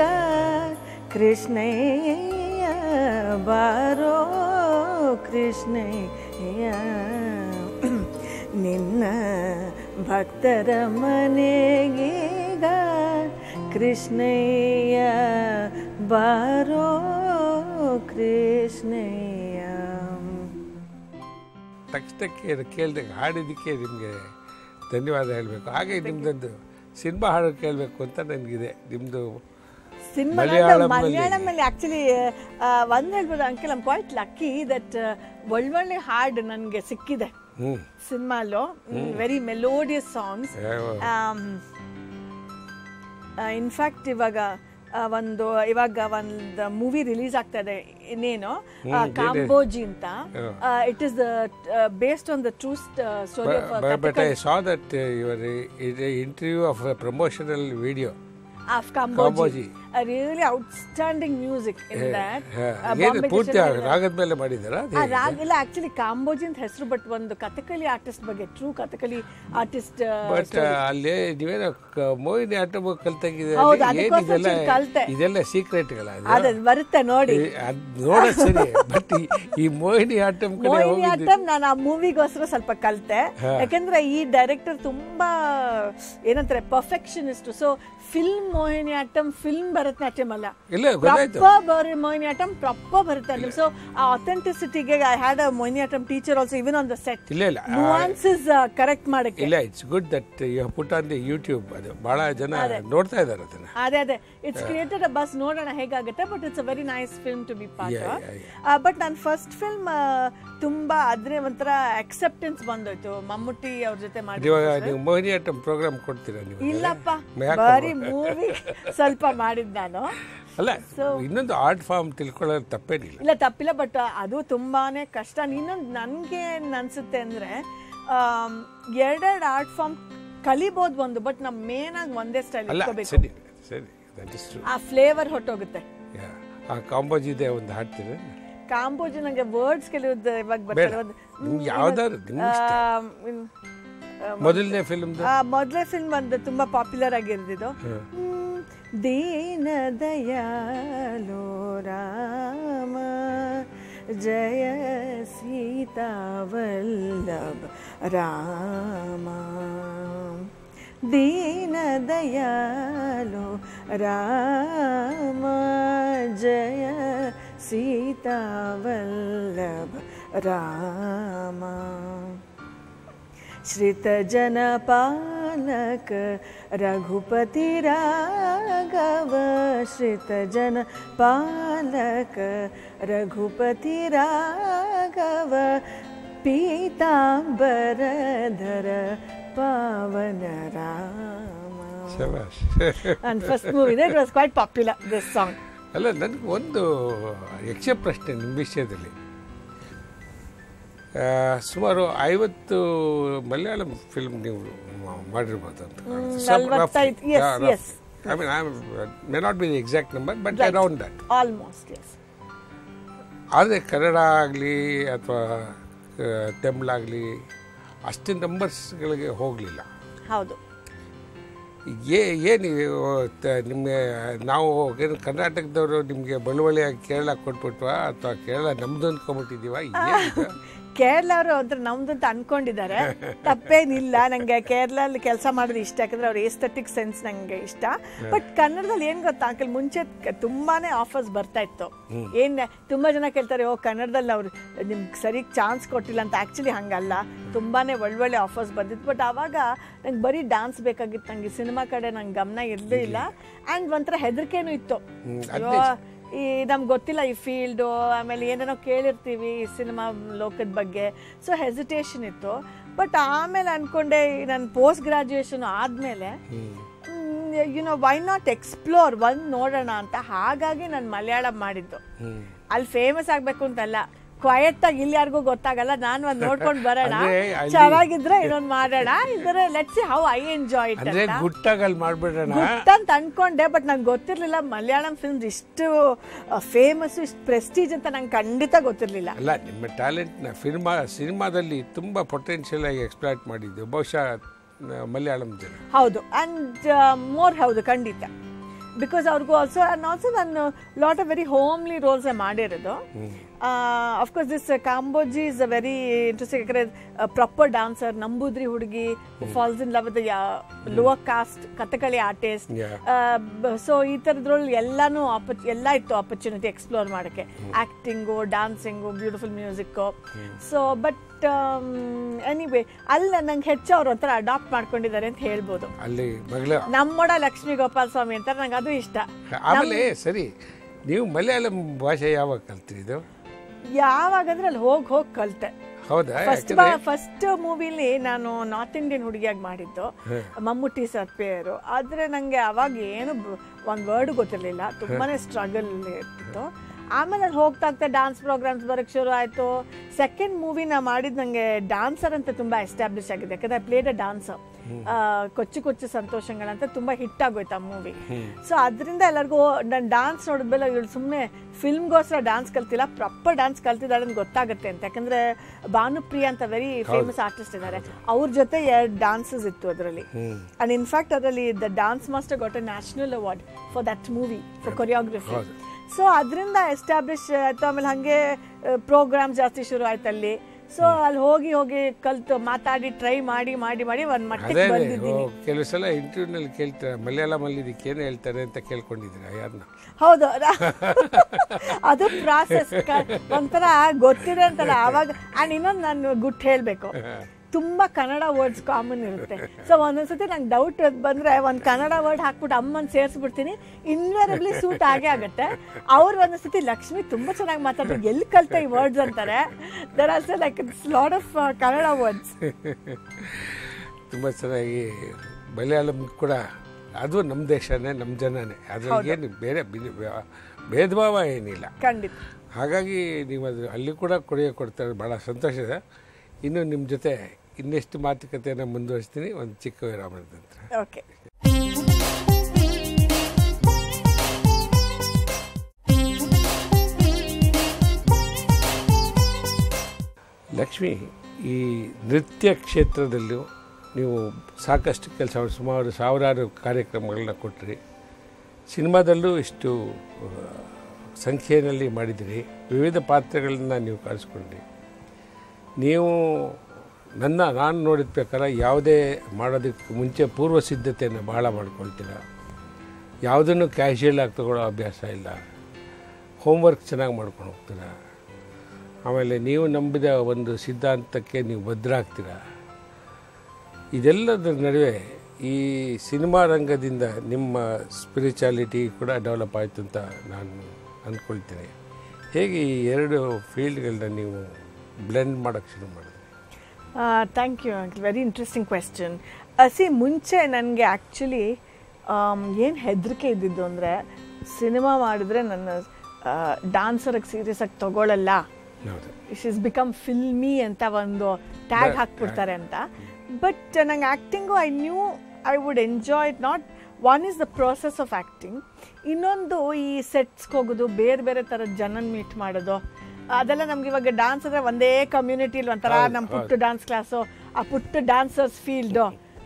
ಕೃಷ್ಣಯ್ಯ ಬಾರೋ ಕೃಷ್ಣಯ್ಯ ನಿನ್ನ ಭಕ್ತರ ಮನೆಗೀಗ ಕೃಷ್ಣಯ್ಯ ಬಾರೋ ಕೃಷ್ಣಯ್ಯ ತಕ್ಷಣಕ್ಕೆ ಅದು ಕೇಳಿದಾಗ ಹಾಡಿದ್ದಕ್ಕೆ ನಿಮಗೆ ಧನ್ಯವಾದ ಹೇಳಬೇಕು ಹಾಗೆ ನಿಮ್ಮದೊಂದು ಸಿನಿಮಾ ಹಾಡು ಕೇಳಬೇಕು ಅಂತ ನನಗಿದೆ ನಿಮ್ಮದು ಸಿನಿಮಾ ಮಲಯಾಳಂನಲ್ಲಿ- ಮಲಯಾಳಮಲ್ಲಿ ಆಕ್ಚುಲಿ ಒಂದ್ ಹೇಳ್ಬೋದು uncle I'm quite lucky that ಒಳ್ಳೊಳ್ಳೆ ಹಾಡು ನನಗೆ ಸಿಕ್ಕಿದೆ ಹ್ಞೂ ಸಿನಿಮಾಲು ವೆರಿ ಮೆಲೋಡಿಯಸ್ ಸಾಂಗ್ಸ್ ಇನ್ಫ್ಯಾಕ್ಟ್ ಇವಾಗ ಆ, ಒಂದು ಇವಾಗ ಒಂದು ಮೂವಿ ರಿಲೀಸ್ ಆಗ್ತಾ ಇದೆ ಇನ್ನೇನು ಕಾಂಬೋಜಿ ಅಂತ it is based on the true story of but I saw that your interview of promotional video of Kamboji. Kamboji really outstanding music in that ಏನು ಪೂರ್ತಿ ರಾಗದ ಮೇಲೆ ಮಾಡಿದ್ದಾರಾ ಆ ರಾಗ್ ಇಲ್ಲ ಆಕ್ಚುಲಿ ಕಾಂಬೋಜಿ ಅಂತ ಹೆಸರು ಬಟ್ ಒಂದು ಕಥಕಲಿ ಆರ್ಟಿಸ್ಟ್ ಬಗ್ಗೆ ಟ್ರೂ ಕಥಕಲಿ ಆರ್ಟಿಸ್ಟ್ ಬಟ್ ಅಲ್ಲಿ ನೀವೇನೋ ಕ- ಮೋಹಿನಿ ಆಟಮ ಕಲ್ತಾಗಿದೆ ಹೌದು, ಅಲ್ಲಿ ಏನ್ ಅದಕ್ಕೋಸ್ಕರ ಇದೆಲ್ಲ ಕಲ್ತೆ. ಇದೆಲ್ಲ ಸೀಕ್ರೆಟ್ಗಳ ಅದ ಬರುತ್ತೆ ನೋಡಿ ಅದ್ ನೋಡೋದ್ ಸರಿ ಬಟ್ ಈ ಮೋಹಿನಿ ಆಟಮ್ ಕಡೆ ಮೋಹಿನಿ ಹೋಗಿದ್ದು ಆಟಮ್ ನಾನು ಆ ಮೂವಿಗೋಸ್ಕರ ಸ್ವಲ್ಪ ಕಲ್ತೆ ಯಾಕಂದ್ರೆ ಈ ಡೈರೆಕ್ಟರ್ ತುಂಬಾ ಏನಂತಾರೆ perfectionist so film Mohiniyattam film Bharatanatyam ಅಲ್ಲ ಇಲ್ಲ ಗೊತ್ತಾಯ್ತು ಪ್ರಪ್ಪ ಬರೀ ಮೋಹಿನಿ ಆಟಮ್ ಪ್ರಪ್ಪ ಭರತನಾಟ್ಯಂ ಸೊ ಆ ಅಥೆಂಟಿಸಿಟಿಗೆ I had a Mohiniyattam teacher also even on the set ಇಲ್ಲ ಇಲ್ಲ ಆ, ನುವಾನ್ಸಸ್ ಕರೆಕ್ಟ್ ಮಾಡಕ್ಕೆ ಇಲ್ಲ it's good that you put on the YouTube ಅದು ಬಹಳ ಜನ ನೋಡ್ತಾ ಇದ್ದಾರೆ ಅದನ್ನ ಅದೇ ಅದೇ ಇಟ್ಸ್ ಕ್ರಿಯೇಟೆಡ್ ಅ ಬಸ್ ನೋಡೋಣ ಹೇಗಾಗುತ್ತೆ but it's a very nice film to be part Yeah, yeah, but ನನ್ನ ಫಸ್ಟ್ ಫಿಲ್ಮ್ ತುಂಬಾ ಅದ್ರೆ ಒಂಥರ ಅಕ್ಸೆಪ್ಟೆನ್ಸ್ ಬಂದೋಯ್ತು ಮಮ್ಮೂಟಿ ಅವ್ರ ಜೊತೆ ಮಾಡಿ ಇವಾಗ ನೀವು ಮೋಹಿನಿ ಆಟಮ್ ಪ್ರೋಗ್ರಾಮ್ ಕೊಡ್ತೀರಾ ನೀವು ಇಲ್ಲಪ್ಪ ಯಾಕಮ್ಮ? ಬರೀ ಮೂವಿ ಸ್ವಲ್ಪ ಮಾಡಿದ್ ನಾನು ಅಲ್ಲ ಇನ್ನೊಂದು ಆರ್ಟ್ ಫಾರ್ಮ್ ತಿಳ್ಕೊಳ್ಳೋದು ತಪ್ಪೇನಿಲ್ಲ ಇಲ್ಲ ತಪ್ಪಿಲ್ಲ ಬಟ್ ಅದು ತುಂಬಾನೇ ಕಷ್ಟ ಇನ್ನೊಂದು ನನಗೆ ಅನ್ಸುತ್ತೆ ಅಂದ್ರೆ ಎರಡೆರಡು ಆರ್ಟ್ ಫಾರ್ಮ್ ಕಲಿಬೋದು ಒಂದು ಬಟ್ ನಮ್ ಮೇನ್ ಆಗಿ ಒಂದೇ ಸ್ಟೈಲ್ ಅಲ್ಲ ಇಟ್ಕೋಬೇಕು ಸರಿ ಸರಿ ದಟ್ ಇಸ್ ಟ್ರೂ ಆ ಫ್ಲೇವರ್ ಹೊಟ್ಟೋಗುತ್ತೆ ಆ ಕಾಂಬೋಜಿದೆ ಒಂದು ಹಾಡ್ತೀರಾ ಕಾಂಬೋಜಿ ನಂಗೆ ವರ್ಡ್ಸ್ ಕೆಲವ್ದು ಇವಾಗ ಬೇಡ ಬರ್ತಾರೆ ಒಂದು ನಿಮ್ಗೆ ಯಾವ್ದಾದ್ರು ನಿಮ್ಗೆ ಇಷ್ಟ ಮೊದಲನೇ ಫಿಲ್ಮ್ದು ಮೊದಲೇ ಫಿಲ್ಮ್ ಒಂದು ತುಂಬಾ ಪಾಪ್ಯುಲರ್ ಆಗಿರ್ದಿದ್ದು ದೀನ ದಯಾಲೋ ರಾಮ ಜಯ ಸೀತಾವಲ್ಲಭ ರಾಮ ದೀನ ದಯಾಲೋ ರಾಮ ಜಯ ಸೀತಾವಲ್ಲಭ ರಾಮ श्रितजनपालक रघुपति राघव श्रितजनपालक रघुपति राघव पीताम्बरधर पावन राम ಶಬಾಷ್ And first movie, that was quite popular, this song. ಅಲ್ಲ ನನಗೆ ಒಂದು ಯಕ್ಷ ಪ್ರಶ್ನೆ ನಿಮ್ಮ ವಿಷಯದಲ್ಲಿ ಆ, ಸುಮಾರು ಐವತ್ತು ಮಲಯಾಳಂ ಫಿಲ್ಮ್ ನೀವು ಮಾ- ಮಾಡಿರ್ಬೋದು ಅಂತ ಕಾಣುತ್ತೆ. Some rough- ನಲ್ವತ್ತೈದು, yes, yeah, rough. yes. I mean, I may not be the exact number, but around that. Almost, yes. ಆದರೆ ಕನ್ನಡ ಆಗಲಿ ಅಥವಾ ತಮಿಳಾಗಲಿ ಅಷ್ಟು ನಂಬರ್ಸ್ಗಳಿಗೆ ಹೋಗಲಿಲ್ಲ ಹೌದು ಏ ಏನು ನಿಮಗೆ ನಾವು ಏನು ಕರ್ನಾಟಕದವರು ನಿಮಗೆ ಬಳುವಳಿಯಾಗಿ ಕೇರಳ ಕೊಟ್ಬಿಟ್ವಾ ಅಥವಾ ಕೇರಳ ನಮ್ದು ಅಂದ್ಕೊಂಬಿಟ್ಟಿದ್ದೀವ ಏನಿದು ಕೇರಳ ಅವರು ಅಂದ್ರೆ ನಮ್ದು ಅಂತ ಅನ್ಕೊಂಡಿದ್ದಾರೆ ತಪ್ಪೇನಿಲ್ಲ ನಂಗೆ ಕೇರಳಲ್ಲಿ ಕೆಲಸ ಮಾಡೋದು ಇಷ್ಟ ಯಾಕಂದ್ರೆ ಅವ್ರ ಏಸ್ಥೆಟಿಕ್ ಸೆನ್ಸ್ ನಂಗೆ ಇಷ್ಟ ಬಟ್ ಕನ್ನಡದಲ್ಲಿ ಏನ್ ಗೊತ್ತಾ ಅಂಕಲ್ ಮುಂಚೆ ಕ- ತುಂಬಾನೇ ಆಫರ್ಸ್ ಬರ್ತಾ ಇತ್ತು ಏನ್ ತುಂಬಾ ಜನ ಕೇಳ್ತಾರೆ ಓ ಕನ್ನಡದಲ್ಲಿ ಅವ್ರು ನಿಮ್ಗೆ ಸರಿ ಚಾನ್ಸ್ ಕೊಟ್ಟಿಲ್ಲ ಅಂತ ಆಕ್ಚುಲಿ ಹಂಗಲ್ಲ ತುಂಬಾನೇ ಒಳ್ಳೊಳ್ಳೆ ಆಫರ್ಸ್ ಬಂದಿತ್ತು ಬಟ್ ಆವಾಗ ನಂಗೆ ಬರೀ ಡಾನ್ಸ್ ಬೇಕಾಗಿತ್ತು ನಂಗೆ ಸಿನಿಮಾ ಕಡೆ ನಂಗೆ ಗಮನ ಇರಲೇ ಇಲ್ಲ ಆ್ಯಂಡ್ ಒಂಥರ ಹೆದರಿಕೆನೂ ಇತ್ತು ಹ್ಮ್, ಅಯ್ಯೋ, ಈ ನಮ್ಗೆ ಗೊತ್ತಿಲ್ಲ ಈ ಫೀಲ್ಡು ಆಮೇಲೆ ಏನೇನೋ ಕೇಳಿರ್ತೀವಿ ಈ ಸಿನಿಮಾ ಲೋಕದ ಬಗ್ಗೆ ಸೊ ಹೆಸಿಟೇಷನ್ ಇತ್ತು ಬಟ್ ಆಮೇಲೆ ಅನ್ಕೊಂಡೆ ನನ್ನ ಪೋಸ್ಟ್ ಗ್ರಾಜುಯೇಷನ್ ಆದಮೇಲೆ ಯುನೋ ವೈ ನಾಟ್ ಎಕ್ಸ್ಪ್ಲೋರ್ ಒಂದು ನೋಡೋಣ ಅಂತ ಹಾಗಾಗಿ ನಾನು ಮಲಯಾಳಂ ಮಾಡಿದ್ದು ಹ್ಮ್. ಅಲ್ಲಿ ಫೇಮಸ್ ಆಗಬೇಕು ಅಂತಲ್ಲ ಕ್ವಯಟ್ ಆಗಿ ಇಲ್ಲಿ ಯಾರಿಗೂ ಗೊತ್ತಾಗಲ್ಲ ನಾನು ಒಂದು ನೋಡ್ಕೊಂಡು ಬರೋಣ ಅಂದ್ರೆ ಅಲ್ಲಿ- ಚೆನ್ನಾಗಿದ್ರೆ ಇನ್ನೊಂದು ಮಾಡೋಣ ಇದ್ರೆ let's how I enjoy it ಅಂದ್ರೆ ಗುಟ್ಟಾಗಲ್ಲಿ ಮಾಡ್ಬಿಡೋಣ ಗುಡ್ ಅಂತ ಅನ್ಕೊಂಡೆ ಬಟ್ ನಂಗೆ ಗೊತ್ತಿರ್ಲಿಲ್ಲ ಮಲಯಾಳಂ ಫಿಲ್ಮ್ಸ್ ಇಷ್ಟು ಫೇಮಸ್ ಇಷ್ಟು ಪ್ರೆಸ್ಟೀಜ್ ಅಂತ ನಂಗೆ ಖಂಡಿತ ಗೊತ್ತಿರ್ಲಿಲ್ಲ ಅಲ್ಲ ನಿಮ್ಮ ಟ್ಯಾಲೆಂಟ್ನ ಸಿನಿಮಾ ಸಿನಿಮಾದಲ್ಲಿ ತುಂಬ ಪೊಟೆನ್ಷಿಯಲ್ ಆಗಿ ಎಕ್ಸ್ಪ್ಲಾಯ್ಟ್ ಮಾಡಿದ್ದು ಬಹುಶಃ ನ- ಮಲಯಾಳಂ ಜನ ಹೌದು ಆ್ಯಂಡ್ ಮೋರ್ ಹೌದು ಖಂಡಿತ ಬಿಕಾಸ್ ಅವ್ರಿಗೂ ಆಲ್ಸೋ ಆ್ಯಂಡ್ ಆಲ್ಸೋ ನಾನು lot of very homely roles ಮಾಡಿರೋದು of course this Kamboji is a very interesting ಯಾಕಂದ್ರೆ ಪ್ರಾಪರ್ ಡಾನ್ಸರ್ ನಂಬೂದ್ರಿ ಹುಡುಗಿ falls in love the lower caste Kathakali artist Yeah. So ಈ ಥರದ್ರಲ್ಲಿ ಎಲ್ಲಾನು ಆಪರ್ ಎಲ್ಲ ಇತ್ತು ಆಪರ್ಚುನಿಟಿ ಎಕ್ಸ್ಪ್ಲೋರ್ ಮಾಡೋಕ್ಕೆ acting dancing beautiful music so but anyway ಅಲ್ಲ ನಂಗೆ ಹೆಚ್ಚು ಅವ್ರು ಒಂಥರ ಅಡಾಪ್ಟ್ ಮಾಡ್ಕೊಂಡಿದ್ದಾರೆ ಅಂತ ಹೇಳ್ಬೋದು ಅಲ್ಲಿ ಮಗಳ ನಮ್ಮೊಡ ಲಕ್ಷ್ಮೀ ಗೋಪಾಲ್ ಸ್ವಾಮಿ ಅಂತ ನಂಗೆ ಅದು ಇಷ್ಟ ಆಮೇಲೆ ಸರಿ ನೀವು ಮಲಯಾಳಂ ಭಾಷೆ ಯಾವಾಗ ಕಲ್ತ್ರಿ ಇದು ಯಾವಾಗ ಅಂದ್ರೆ ಅಲ್ಲಿ ಹೋಗಿ ಹೋಗಿ ಕಲ್ತೆ ಹೌದಾ ಫಸ್ಟ್ ಯಾಕಂದ್ರೆ ಫಸ್ಟ್ ಮೂವಿಲಿ ನಾನು ನಾರ್ತ್ ಇಂಡಿಯನ್ ಹುಡುಗಿಯಾಗಿ ಮಾಡಿದ್ದು ಮಮ್ಮೂಟಿ ಸರ್ ಪೇರು ಆದ್ರೆ ನಂಗೆ ಅವಾಗ ಏನು ಬ- ಒಂದ್ ವರ್ಡ್ ಗೊತ್ತಿರಲಿಲ್ಲ ತುಂಬಾನೇ ಸ್ಟ್ರಗಲ್ ಇರ್ತಿತ್ತು ಆಮೇಲೆ ಅಲ್ಲಿ ಹೋಗ್ತಾ ಹೋಗ್ತಾ ಡಾನ್ಸ್ ಪ್ರೋಗ್ರಾಮ್ಸ್ ಬರೋಕ್ಕೆ ಶುರು ಆಯಿತು ಸೆಕೆಂಡ್ ಮೂವಿ ನಾ ಮಾಡಿದ್ದು ನನಗೆ ಡಾನ್ಸರ್ ಅಂತ ತುಂಬ ಎಸ್ಟಾಬ್ಲಿಷ್ ಆಗಿದೆ ಯಾಕಂದರೆ ಪ್ಲೇಡ್ ಅ ಡಾನ್ಸರ್ ಕೊಚ್ಚು ಕೊಚ್ಚು ಸಂತೋಷಗಳಂತ ತುಂಬ ಹಿಟ್ ಆಗೋಯ್ತು ಆ ಮೂವಿ ಸೊ ಅದರಿಂದ ಎಲ್ಲರಿಗೂ ನಾನು ಡಾನ್ಸ್ ನೋಡಿದ್ಮೇಲೆ ಇವಳು ಸುಮ್ಮನೆ ಫಿಲ್ಮ್ಗೋಸ್ಕರ ಡಾನ್ಸ್ ಕಲ್ತಿಲ್ಲ ಪ್ರಾಪರ್ ಡಾನ್ಸ್ ಕಲ್ತಿದ್ದಾಳೆ ಅಂತ ಗೊತ್ತಾಗುತ್ತೆ ಅಂತ ಯಾಕಂದರೆ ಭಾನುಪ್ರಿಯ ಅಂತ ವೆರಿ ಫೇಮಸ್ ಆರ್ಟಿಸ್ಟ್ ಇದ್ದಾರೆ ಅವ್ರ ಜೊತೆ ಎರಡು ಡಾನ್ಸಸ್ ಇತ್ತು ಅದರಲ್ಲಿ ಅಂಡ್ ಇನ್ಫ್ಯಾಕ್ಟ್ ಅದರಲ್ಲಿ the dance master got a national award for that movie for choreography so ಅದರಿಂದ ಎಸ್ಟಾಬ್ಲಿಷ್ ಆಯ್ತು ಆಮೇಲೆ ಹಾಗೆ ಪ್ರೋಗ್ರಾಮ್ ಜಾಸ್ತಿ ಶುರು ಆಯ್ತು ಅಲ್ಲಿ ಸೊ ಅಲ್ಲಿ ಹೋಗಿ ಹೋಗಿ ಕಲ್ತು ಮಾತಾಡಿ ಟ್ರೈ ಮಾಡಿ ಮಾಡಿ ಮಾಡಿ ಒಂದ್ ಮಟ್ಟಕ್ಕೆ ಅದೇ ಬಂದಿದ್ದೀನಿ ಕೆಲವು ಸಲ ಇಂಟರ್ವ್ಯೂನಲ್ಲಿ ಕೇಳ್ತಾರೆ ಮಲಯಾಳಮಲ್ಲಿ ಇದಕ್ಕೆ ಏನು ಹೇಳ್ತಾರೆ ಅಂತ ಕೇಳ್ಕೊಂಡಿದ್ದೀರಾ ಯಾರನ್ನ ಹೌದು ಅದ- ಅದು ಪ್ರಾಸೆಸ್ ಒಂಥರ ಗೊತ್ತಿದೆ ಅಂತಲ್ಲ ಆವಾಗ ಅಂಡ್ ಇನ್ನೊಂದು ನಾನು ಗುಟ್ ಹೇಳಬೇಕು ತುಂಬಾ ಕನ್ನಡ ವರ್ಡ್ಸ್ ಕಾಮನ್ ಇರುತ್ತೆ ಸೊ ಒಂದೊಂದ್ಸತಿ ನಂಗೆ ಡೌಟ್ ಬಂದ್ರೆ ಒಂದು ಕನ್ನಡ ವರ್ಡ್ ಹಾಕ್ಬಿಟ್ಟು ಅಮ್ಮನ್ ಸೇರಿಸ್ಬಿಡ್ತೀನಿ ಇನ್ವೇರಬ್ಲಿ ಸೂಟ್ ಆಗೇ ಆಗುತ್ತೆ ಅವ್ರು ಒಂದೊಂದ್ಸತಿ ಲಕ್ಷ್ಮಿ ತುಂಬಾ ಚೆನ್ನಾಗಿ ಮಾತಾಡ್ತಾರೆ ಎಲ್ಲಿ ಕಲ್ತ ಈ ವರ್ಡ್ಸ್ ಅಂತಾರೆ there also like lot of Kannada words ತುಂಬ ಚೆನ್ನಾಗಿ ಮಲಯಾಳಂ ಕೂಡ ಅದು ನಮ್ಮ ದೇಶನೇ ನಮ್ಮ ಜನನೇ ಅದ್ರಲ್ಲಿ ಏನು ಬೇರೆ ಬಿನ್- ಭೇದ ಭಾವ ಏನಿಲ್ಲ ಖಂಡಿತ ಹಾಗಾಗಿ ನೀವು ಅದು ಅಲ್ಲಿ ಕೂಡ ಕೊಡುಗೆ ಕೊಡ್ತಾರೆ ಭಾಳ ಸಂತೋಷ ಇದೆ ಇನ್ನು ನಿಮ್ಮ ಜೊತೆ ಇನ್ನೆಷ್ಟು ಮಾತುಕತೆಯನ್ನು ಮುಂದುವರಿಸ್ತೀನಿ ಒಂದು ಚಿಕ್ಕ ವಿರಾಮದ ನಂತರ ಓಕೆ ಲಕ್ಷ್ಮಿ ಈ ನೃತ್ಯ ಕ್ಷೇತ್ರದಲ್ಲೂ ನೀವು ಸಾಕಷ್ಟು ಕೆಲಸ ಸುಮಾರು ಸಾವಿರಾರು ಕಾರ್ಯಕ್ರಮಗಳನ್ನ ಕೊಟ್ಟರಿ ಸಿನಿಮಾದಲ್ಲೂ ಇಷ್ಟು ಆ, ಸಂಖ್ಯೆಯಲ್ಲಿ ಮಾಡಿದಿರಿ ವಿವಿಧ ಪಾತ್ರಗಳನ್ನ ನೀವು ಕಾಣಿಸ್ಕೊಂಡ್ರಿ ನೀವು ನನ್ನ ನಾನು ನೋಡಿದ ಪ್ರಕಾರ ಯಾವುದೇ ಮಾಡೋದಕ್ಕೆ ಮುಂಚೆ ಪೂರ್ವ ಸಿದ್ಧತೆಯನ್ನು ಭಾಳ ಮಾಡ್ಕೊಳ್ತೀರ ಯಾವುದನ್ನು ಕ್ಯಾಶುಯಲ್ ಆಗಿ ತಗೊಳ್ಳೋ ಅಭ್ಯಾಸ ಇಲ್ಲ ಹೋಮ್ವರ್ಕ್ ಚೆನ್ನಾಗಿ ಮಾಡ್ಕೊಂಡು ಹೋಗ್ತೀರ ಆಮೇಲೆ ನೀವು ನಂಬಿದ ಒಂದು ಸಿದ್ಧಾಂತಕ್ಕೆ ನೀವು ಭದ್ರಾಗ್ತೀರ ಇದೆಲ್ಲದರ ನಡುವೆ ಈ ಸಿನಿಮಾ ರಂಗದಿಂದ ನಿಮ್ಮ ಸ್ಪಿರಿಚುಯಾಲಿಟಿ ಕೂಡ ಡೆವಲಪ್ ಆಯಿತು ಅಂತ ನಾನು ಅಂದ್ಕೊಳ್ತೀನಿ ಹೇಗೆ ಈ ಎರಡು ಫೀಲ್ಡ್ಗಳನ್ನ ನೀವು ಬ್ಲೆಂಡ್ ಮಾಡೋಕ್ಕೆ ಶುರು ಮಾಡಿದ್ರಿ thank you uncle very interesting question ಸಿ ಮುಂಚೆ ನನಗೆ ಆ್ಯಕ್ಚುಲಿ ಏನು ಹೆದರಿಕೆ ಇದ್ದಿದ್ದು ಅಂದರೆ ಸಿನಿಮಾ ಮಾಡಿದ್ರೆ ನನ್ನ ಡಾನ್ಸರಿಗೆ ಸೀರಿಯಸ್ ಆಗಿ ತಗೊಳ್ಳಲ್ಲ ಹೌದು ಇಸ್ ಇಸ್ ಬಿಕಮ್ ಫಿಲ್ಮಿ ಅಂತ ಒಂದು ಟ್ಯಾಗ್ ಹಾಕ್ಬಿಡ್ತಾರೆ ಅಂತ ಬಟ್ ನಂಗೆ acting I knew I would enjoy it not one is the process of acting ಇನ್ನೊಂದು ಈ ಸೆಟ್ಸ್ಗೆ ಹೋಗೋದು ಬೇರೆ ಬೇರೆ ಥರದ ಜನನ ಮೀಟ್ ಮಾಡೋದು ಅದೆಲ್ಲ ನಮ್ಗೆ ಇವಾಗ ಡಾನ್ಸ್ ಅಂದರೆ ಒಂದೇ ಕಮ್ಯುನಿಟಿಲಿ ಒಂಥರ ನಮ್ಮ ಪುಟ್ಟ ಡಾನ್ಸ್ ಕ್ಲಾಸು ಆ ಪುಟ್ಟ ಡಾನ್ಸರ್ಸ್ ಫೀಲ್ಡು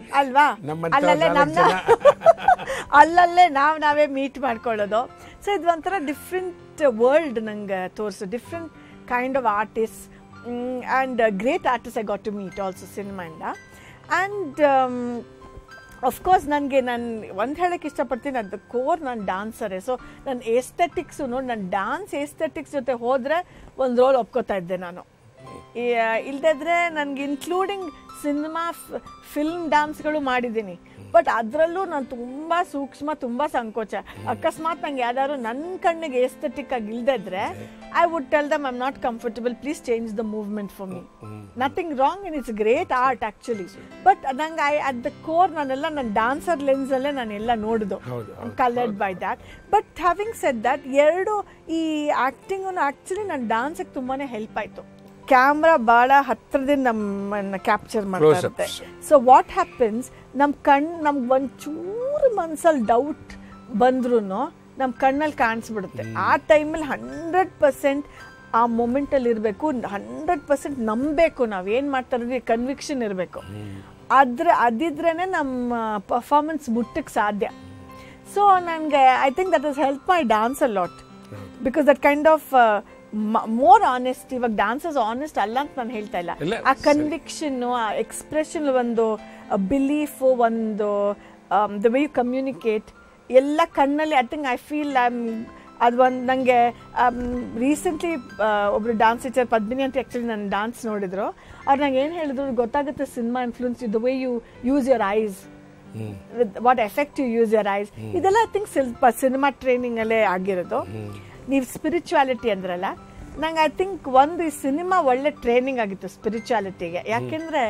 ಅಲ್ವಾ ನಮ್ಮಂಥ ಅಲ್ಲಲ್ಲೇ ನಾಲ್ಕು ನಮ್ಮ ಅಲ್ಲಲ್ಲೇ ನಾವು ನಾವೇ ಮೀಟ್ ಮಾಡ್ಕೊಳ್ಳೋದು ಸೊ ಇದು ಒಂಥರ ಡಿಫ್ರೆಂಟ್ ವರ್ಲ್ಡ್ ನಂಗೆ ತೋರಿಸು different kind of artist and great artist I got to meet also ಸಿನಿಮಾಯಿಂದ ಆ್ಯಂಡ್ ಅಫ್ಕೋರ್ಸ್ ನನಗೆ ನಾನು ಒಂದು ಹೇಳಕ್ಕೆ ಇಷ್ಟಪಡ್ತೀನಿ ಅದು ಕೋರ್ ನಾನು ಡಾನ್ಸರೇ ಸೊ ನನ್ನ ಏಸ್ಥೆಟಿಕ್ಸು ನೋಡಿ ನಾನು ಡಾನ್ಸ್ ಏಸ್ಥೆಟಿಕ್ಸ್ ಜೊತೆ ಹೋದರೆ ಒಂದು ರೋಲ್ ಒಪ್ಕೋತಾ ಇದ್ದೆ ನಾನು ಇಲ್ಲದಿದ್ರೆ ನನಗೆ ಇನ್ಕ್ಲೂಡಿಂಗ್ ಸಿನಿಮಾ ಫಿಲ್ಮ್ ಡಾನ್ಸ್ಗಳು ಮಾಡಿದ್ದೀನಿ ಬಟ್ ಅದರಲ್ಲೂ ನಾನು ತುಂಬ ಸೂಕ್ಷ್ಮ ತುಂಬ ಸಂಕೋಚ ಅಕಸ್ಮಾತ್ ನಂಗೆ ಯಾವ್ದಾದ್ರು ನನ್ನ ಕಣ್ಣಿಗೆ ಏಸ್ಥೆಟಿಕ್ ಆಗಿ ಇಲ್ದಿದ್ರೆ I would tell them I'm not comfortable please change the movement for me nothing wrong in it's great art actually but ನಂಗೆ ಐ ಅಟ್ ದ ಕೋರ್ ನಾನೆಲ್ಲ ನನ್ನ ಡಾನ್ಸರ್ ಲೆನ್ಸಲ್ಲೇ ನಾನೆಲ್ಲ ನೋಡಿದ್ದು ಹೌದು, ಹೌದು, coloured by that but having said that ಎರಡು ಈ ಆ್ಯಕ್ಟಿಂಗು ಆ್ಯಕ್ಚುಲಿ ನನ್ನ ಡಾನ್ಸಿಗೆ ತುಂಬಾ ಹೆಲ್ಪ್ ಆಯಿತು ಕ್ಯಾಮ್ರಾ ಭಾಳ ಹತ್ರದಿಂದ ನಮ್ಮನ್ನು ಕ್ಯಾಪ್ಚರ್ ಮಾಡ್ತಾ ಇರುತ್ತೆ Close-ups. ಸೊ ವಾಟ್ ಹ್ಯಾಪನ್ಸ್ ನಮ್ಮ ಕಣ್ ನಮ್ಗೆ ಒಂಚೂರು ಮನ್ಸಲ್ಲಿ ಡೌಟ್ ಬಂದ್ರೂ ನಮ್ಮ ಕಣ್ಣಲ್ಲಿ ಕಾಣಿಸ್ಬಿಡುತ್ತೆ ಆ ಟೈಮಲ್ಲಿ ಹಂಡ್ರೆಡ್ ಪರ್ಸೆಂಟ್ ಆ ಮೊಮೆಂಟಲ್ಲಿ ಇರಬೇಕು ಹಂಡ್ರೆಡ್ ಪರ್ಸೆಂಟ್ ನಂಬಬೇಕು ನಾವು ಏನು ಮಾಡ್ತಾ ಇರೋದು ಕನ್ವಿಕ್ಷನ್ ಇರಬೇಕು ಅದ್ರ ಅದಿದ್ರೇ ನಮ್ಮ ಪರ್ಫಾರ್ಮೆನ್ಸ್ ಮುಟ್ಟಕ್ಕೆ ಸಾಧ್ಯ ಸೊ ನನಗೆ I think that is help my dance a lot because that kind of more honest ಇವಾಗ ಡಾನ್ಸಸ್ ಆನೆಸ್ಟ್ ಅಲ್ಲ ಅಂತ ನಾನು ಹೇಳ್ತಾ ಇಲ್ಲ ಇಲ್ಲ, ಆ ಕನ್ವಿಕ್ಷನ್ ಆ ಎಕ್ಸ್ಪ್ರೆಷನ್ ಒಂದು ಬಿಲೀಫು ಒಂದು ದ ವೇ ಯು ಕಮ್ಯುನಿಕೇಟ್ ಎಲ್ಲ ಕಣ್ಣಲ್ಲಿ I think I feel I ಅದು ಒಂದು ನನಗೆ ರೀಸೆಂಟ್ಲಿ ಒಬ್ರು ಡಾನ್ಸ್ ಟೀಚರ್ ಪದ್ಮಿನಿ ಅಂತ ಆ್ಯಕ್ಚುಲಿ ನನ್ನ ಡಾನ್ಸ್ ನೋಡಿದ್ರು ಅವ್ರು ನಂಗೆ ಏನು ಹೇಳಿದ್ರು ಗೊತ್ತಾಗುತ್ತೆ cinema influence the way you use your eyes what effect you use your eyes ಇದೆಲ್ಲ ಐ ಥಿಂಕ್ ಸ್ವಲ್ಪ ಸಿನಿಮಾ ಟ್ರೈನಿಂಗಲ್ಲೇ ಆಗಿರೋದು ನೀವು ಸ್ಪಿರಿಚುವಾಲಿಟಿ ಅಂದ್ರಲ್ಲ ನಂಗೆ ಐ ಥಿಂಕ್ ಒಂದು ಈ ಸಿನಿಮಾ ಒಳ್ಳೆ ಟ್ರೈನಿಂಗ್ ಆಗಿತ್ತು ಸ್ಪಿರಿಚುವಾಲಿಟಿಗೆ ಯಾಕೆಂದರೆ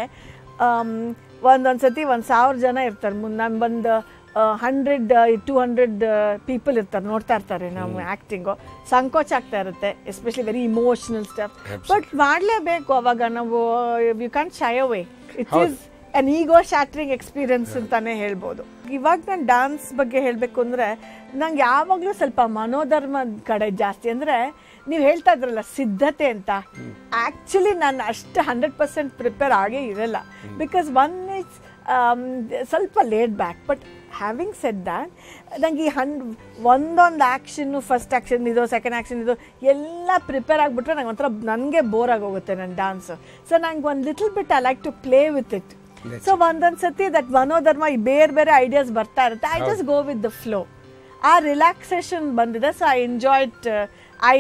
ಒಂದೊಂದು ಸತಿ ಒಂದು ಸಾವಿರ ಜನ ಇರ್ತಾರೆ ಮುಂದೆ ನಾನು ಬಂದು ಹಂಡ್ರೆಡ್ ಟೂ ಹಂಡ್ರೆಡ್ ಪೀಪಲ್ ಇರ್ತಾರೆ ನೋಡ್ತಾ ಇರ್ತಾರೆ ನಮ್ಮ ಆ್ಯಕ್ಟಿಂಗು ಸಂಕೋಚ ಆಗ್ತಾ ಇರುತ್ತೆ especially very emotional stuff but ಮಾಡಲೇಬೇಕು ಅವಾಗ ನಾವು you can shy away it is an ego shattering experience ಅಂತಾನೆ ಹೇಳ್ಬೋದು ಇವಾಗ ನಾನು ಡಾನ್ಸ್ ಬಗ್ಗೆ ಹೇಳಬೇಕು ಅಂದರೆ ನಂಗೆ ಯಾವಾಗಲೂ ಸ್ವಲ್ಪ ಮನೋಧರ್ಮದ ಕಡೆ ಜಾಸ್ತಿ ಅಂದರೆ ನೀವು ಹೇಳ್ತಾ ಇದ್ರಲ್ಲ ಸಿದ್ಧತೆ ಅಂತ ಆ್ಯಕ್ಚುಲಿ ನಾನು ಅಷ್ಟು ಹಂಡ್ರೆಡ್ ಪರ್ಸೆಂಟ್ ಪ್ರಿಪೇರ್ ಆಗೇ ಇರಲ್ಲ ಬಿಕಾಸ್ ಒನ್ ಇಟ್ಸ್ ಸ್ವಲ್ಪ late back but having said that ನಂಗೆ ಈ ಹಂಡ್ ಒಂದೊಂದು ಆ್ಯಕ್ಷನ್ನು ಫಸ್ಟ್ ಆ್ಯಕ್ಷನ್ ಇದು ಸೆಕೆಂಡ್ ಆ್ಯಕ್ಷನ್ ಇದು ಎಲ್ಲ ಪ್ರಿಪೇರ್ ಆಗಿಬಿಟ್ರೆ ನಂಗೆ ಒಂಥರ ನನಗೆ ಬೋರ್ ಆಗೋಗುತ್ತೆ ನನ್ನ ಡಾನ್ಸ್ ಸೊ ನಂಗೆ ಒಂದು little bit I like to play with it so ಒಂದೊಂದು ಸತಿ ದಟ್ ಮನೋಧರ್ಮ ಈ ಬೇರೆ ಬೇರೆ ಐಡಿಯಾಸ್ ಬರ್ತಾ ಇರುತ್ತೆ I just go with the flow ಆ ರಿಲ್ಯಾಕ್ಸೇಷನ್ ಬಂದಿದೆ so I enjoyed I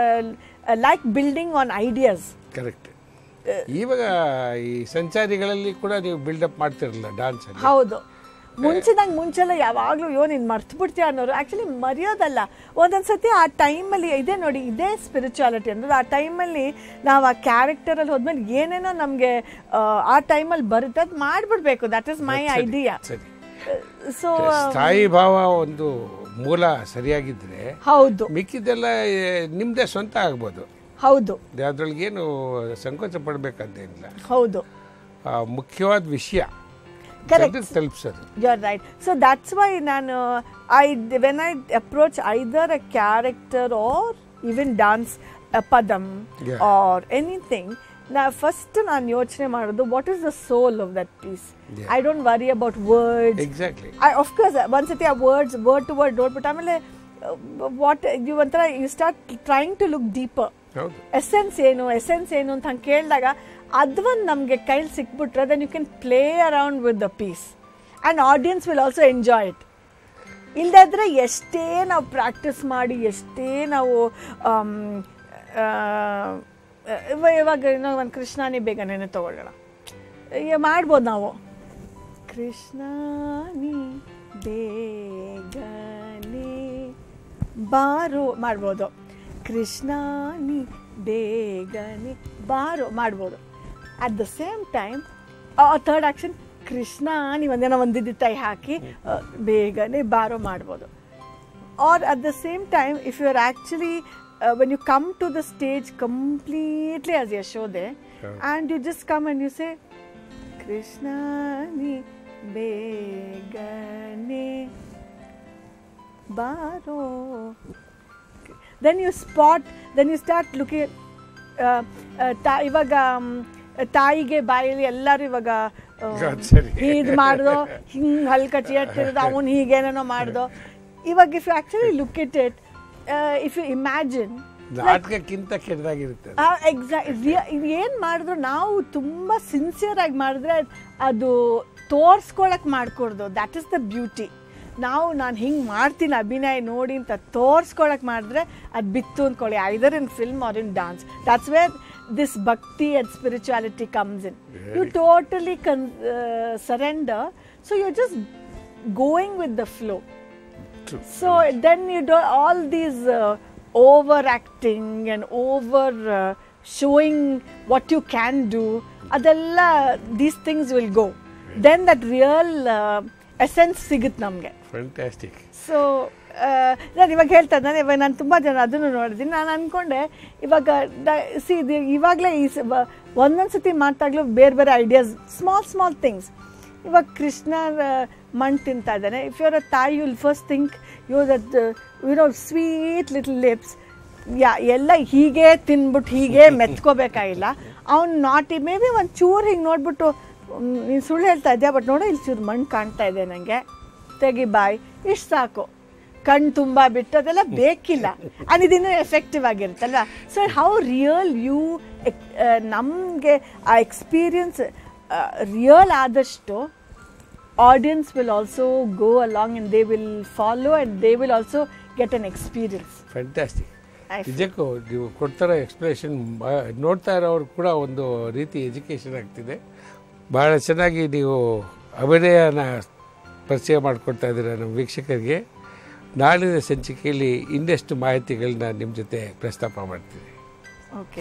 like building on ideas correct ಇವಾಗ ಈ ಸಂಚಾರಿಗಳಲ್ಲಿ ಕೂಡ ನೀವು ಬಿಲ್ಡಪ್ ಮಾಡ್ತಿರಲ್ಲ ಡಾನ್ಸ್ ಅಲ್ಲಿ ಹೌದು ಮುಂಚಿದಂಗೆ ಮುಂಚೆಲ್ಲ ಯಾವಾಗಲೂ ಯೋ ನೀನು ಮರ್ತು ಬಿಡ್ತೀಯ ಅನ್ನೋರು ಆ್ಯಕ್ಚುಲಿ ಮರೆಯೋದಲ್ಲ ಒಂದೊಂದು ಸತಿ ಆ ಟೈಮಲ್ಲಿ ಇದೆ ನೋಡಿ ಇದೇ ಸ್ಪಿರಿಚುವಾಲಿಟಿ ಅನ್ನೋದು ಆ ಟೈಮಲ್ಲಿ ನಾವು ಆ ಕ್ಯಾರೆಕ್ಟರಲ್ಲಿ ಹೋದ್ಮೇಲೆ ಏನೇನೋ ನಮಗೆ ಆ ಟೈಮಲ್ಲಿ ಬರುತ್ತೆ ಅದು ಮಾಡಿಬಿಡ್ಬೇಕು ದಟ್ ಇಸ್ ಮೈ ಐಡಿಯಾ ಸರಿ ಸೊ ಸ್ಥಾಯಿ ಭಾವ ಒಂದು ಮೂಲ ಸರಿಯಾಗಿದ್ರೆ ಹೌದು ಮಿಕ್ಕಿದ್ದೆಲ್ಲ ಏ, ನಿಮ್ದೇ ಸ್ವಂತ ಆಗ್ಬೋದು ಹೌದು ಅದ್ರೊಳಗೇನು ಸಂಕೋಚ ಪಡ್ಬೇಕಂತೇನಿಲ್ಲ ಹೌದು ಆ, ಮುಖ್ಯವಾದ ವಿಷಯ Correct. ಜನರಿಗೆ ತಲುಪಿಸೋದು you are right so that's why ನಾನು I when I approach either a character or even dance padam Yeah. Or anything ನಾ ಫಸ್ಟ್ ನಾನು ಯೋಚನೆ ಮಾಡೋದು what is the soul of that piece Yeah. I don't worry about words exactly I course ಒಂದ್ಸತಿ ಆ words word to word ನೋಡ್ಬಿಟ್ಟು ಆಮೇಲೆ what you ಒಂಥರ you start trying to look deeper ಹೌದು ಎಸೆನ್ಸ್ ಏನು ಎಸೆನ್ಸ್ ಏನು ಅಂತ ಹಂಗೆ ಕೇಳಿದಾಗ ಅದೊಂದು ನಮಗೆ ಕೈಲಿ ಸಿಕ್ಬಿಟ್ರೆ then you can play around with the piece and audience will also enjoy it ಇಲ್ಲದ್ರೆ ಎಷ್ಟೇ ನಾವು ಪ್ರಾಕ್ಟೀಸ್ ಮಾಡಿ ಎಷ್ಟೇ ನಾವು ಆಮ್, ಆ, ಇವ- ಇವಾಗ ಇನ್ನೂ ಒಂದು ಕೃಷ್ಣಾನಿ ಬೇಗನೆ ತಗೊಳ್ಳೋಣ ಈಗ ಮಾಡ್ಬೋದು ನಾವು ಕೃಷ್ಣಾನಿ ಬೇಗನೆ ಬಾರು ಮಾಡ್ಬೋದು ಕೃಷ್ಣಾನಿ ಬೇಗನೆ ಬಾರು ಮಾಡ್ಬೋದು at the same time third action Krishna ನೀವು ಒಂದೇನೋ ಒಂದಿದ್ದು ತೈ ಹಾಕಿ ಆ, ಬೇಗನೆ ಬಾರೋ ಮಾಡ್ಬೋದು or at the same time if you are actually uh, when you come to the stage completely as Yashode and you just come and you say Krishna ni begane baro then you spot then you start looking at, ಆ, ಆ, ತಾ ಇವಾಗ ಮ್, ತಾಯಿಗೆ ಬಾಯಲ್ಲಿ ಎಲ್ಲರೂ ಇವಾಗ ಅದ್ ಸರಿ. ಇದು ಮಾಡ್ದೋ ಹಿಂಗ್ ಹಲ್ ಕಚ್ಚಿ ಎಟ್ಟಿರೋದು ಅವನು ಹೀಗೇನೇನೋ ಮಾಡ್ದೋ ಇವಾಗ if you actually look it it if you imagine ನಾಟಕಕ್ಕಿಂತ ಕೆಟ್ಟದಾಗಿರುತ್ತೆ ಅದು. ಎಕ್ಸಾಕ್ಟ್ ಏನು ಮಾಡಿದ್ರು ನಾವು ತುಂಬ ಸಿನ್ಸಿಯರ್ ಆಗಿ ಮಾಡಿದ್ರೆ ಅದು ತೋರ್ಸ್ಕೊಳಕ್ ಮಾಡ್ಕೊಡ್ದು ದ್ಯಾಟ್ ಇಸ್ ದ ಬ್ಯೂಟಿ ನಾವು ನಾನು ಹಿಂಗೆ ಮಾಡ್ತೀನಿ ಅಭಿನಯ ನೋಡಿ ಅಂತ ತೋರ್ಸ್ಕೊಳಕ್ ಮಾಡಿದ್ರೆ ಅದು ಬಿತ್ತು ಅಂದ್ಕೊಳ್ಳಿ either in film or in dance that's where this bhakti and spirituality comes in you totally ಕನ್ surrender so you just going with the flow True. So then you do all these uh, overacting and over uh, showing what you can do. ಅದೆಲ್ಲ these things will go. Then that real uh, essence ಸಿಗುತ್ತೆ ನಮಗೆ fantastic so ನಾನು ಇವಾಗ ಹೇಳ್ತಾ ಇದ್ದಾನೆ ಇವಾಗ ನಾನು ತುಂಬ ಜನ ಅದನ್ನು ನೋಡಿದ್ದೀನಿ ನಾನು ಅಂದ್ಕೊಂಡೆ ಇವಾಗ ಸಿ ಇದು ಇವಾಗಲೇ ಈ ಸ- ಬ- ಒಂದೊಂದು ಸತಿ ಮಾತಾಗಲೂ ಬೇರೆ ಬೇರೆ ಐಡಿಯಾಸ್ ಸ್ಮಾಲ್ ಸ್ಮಾಲ್ ಥಿಂಗ್ಸ್ ಇವಾಗ ಕೃಷ್ಣ ಮಣ್ಣು ತಿಂತಾ ಇದ್ದಾನೆ if your a thayi will first think you that you know sweet little lips ಯಾ ಎಲ್ಲ ಹೀಗೆ ತಿನ್ಬಿಟ್ಟು ಹೀಗೆ ಮೆತ್ಕೋಬೇಕಾಗಿಲ್ಲ ಅವ್ನು ನಾಟಿ ಮೇ ಬಿ ಒಂದು ಚೂರು ಹಿಂಗೆ ನೋಡ್ಬಿಟ್ಟು ನೀನು ಸುಳ್ಳು ಹೇಳ್ತಾ ಇದ್ಯಾ ಬಟ್ ನೋಡು ಇಲ್ಲಿ ಚೂರು ಮಣ್ಣು ಕಾಣ್ತಾ ಇದೆ ನನಗೆ ತೆಗಿ ಬಾಯ್ ಇಷ್ಟು ಸಾಕು ಕಣ್ಣು ತುಂಬ ಬಿಟ್ಟು ಅದೆಲ್ಲ ಬೇಕಿಲ್ಲ ಆ್ಯಂಡ್ ಇದಿನ್ನೂ ಎಫೆಕ್ಟಿವ್ ಆಗಿರುತ್ತಲ್ವ ಸೊ ಹೌ ರಿಯಲ್ ಯು ನಮಗೆ ಆ ಎಕ್ಸ್ಪೀರಿಯನ್ಸ್ ರಿಯಲ್ ಆದಷ್ಟು audience will also go along and they will follow and they will also get an experience fantastic I feel- ನಿಜಕ್ಕೂ ನೀವು ಕೊಡ್ತಾರೋ ಎಕ್ಸ್ಪ್ಲೇಷನ್ ನೋಡ್ತಾ ಇರೋರು ಕೂಡ ಒಂದು ರೀತಿ ಎಜುಕೇಷನ್ ಆಗ್ತಿದೆ ಭಾಳ ಚೆನ್ನಾಗಿ ನೀವು ಅಭಿನಯನ ಪರಿಚಯ ಮಾಡಿಕೊಡ್ತಾ ಇದ್ದೀರ ನಮ್ಮ ವೀಕ್ಷಕರಿಗೆ ನಾಳಿನ ಸಂಚಿಕೆಯಲ್ಲಿ ಇನ್ನಷ್ಟು ಮಾಹಿತಿಗಳನ್ನ ನಿಮ್ಮ ಜೊತೆ ಪ್ರಸ್ತಾಪ ಮಾಡ್ತೀನಿ ಓಕೆ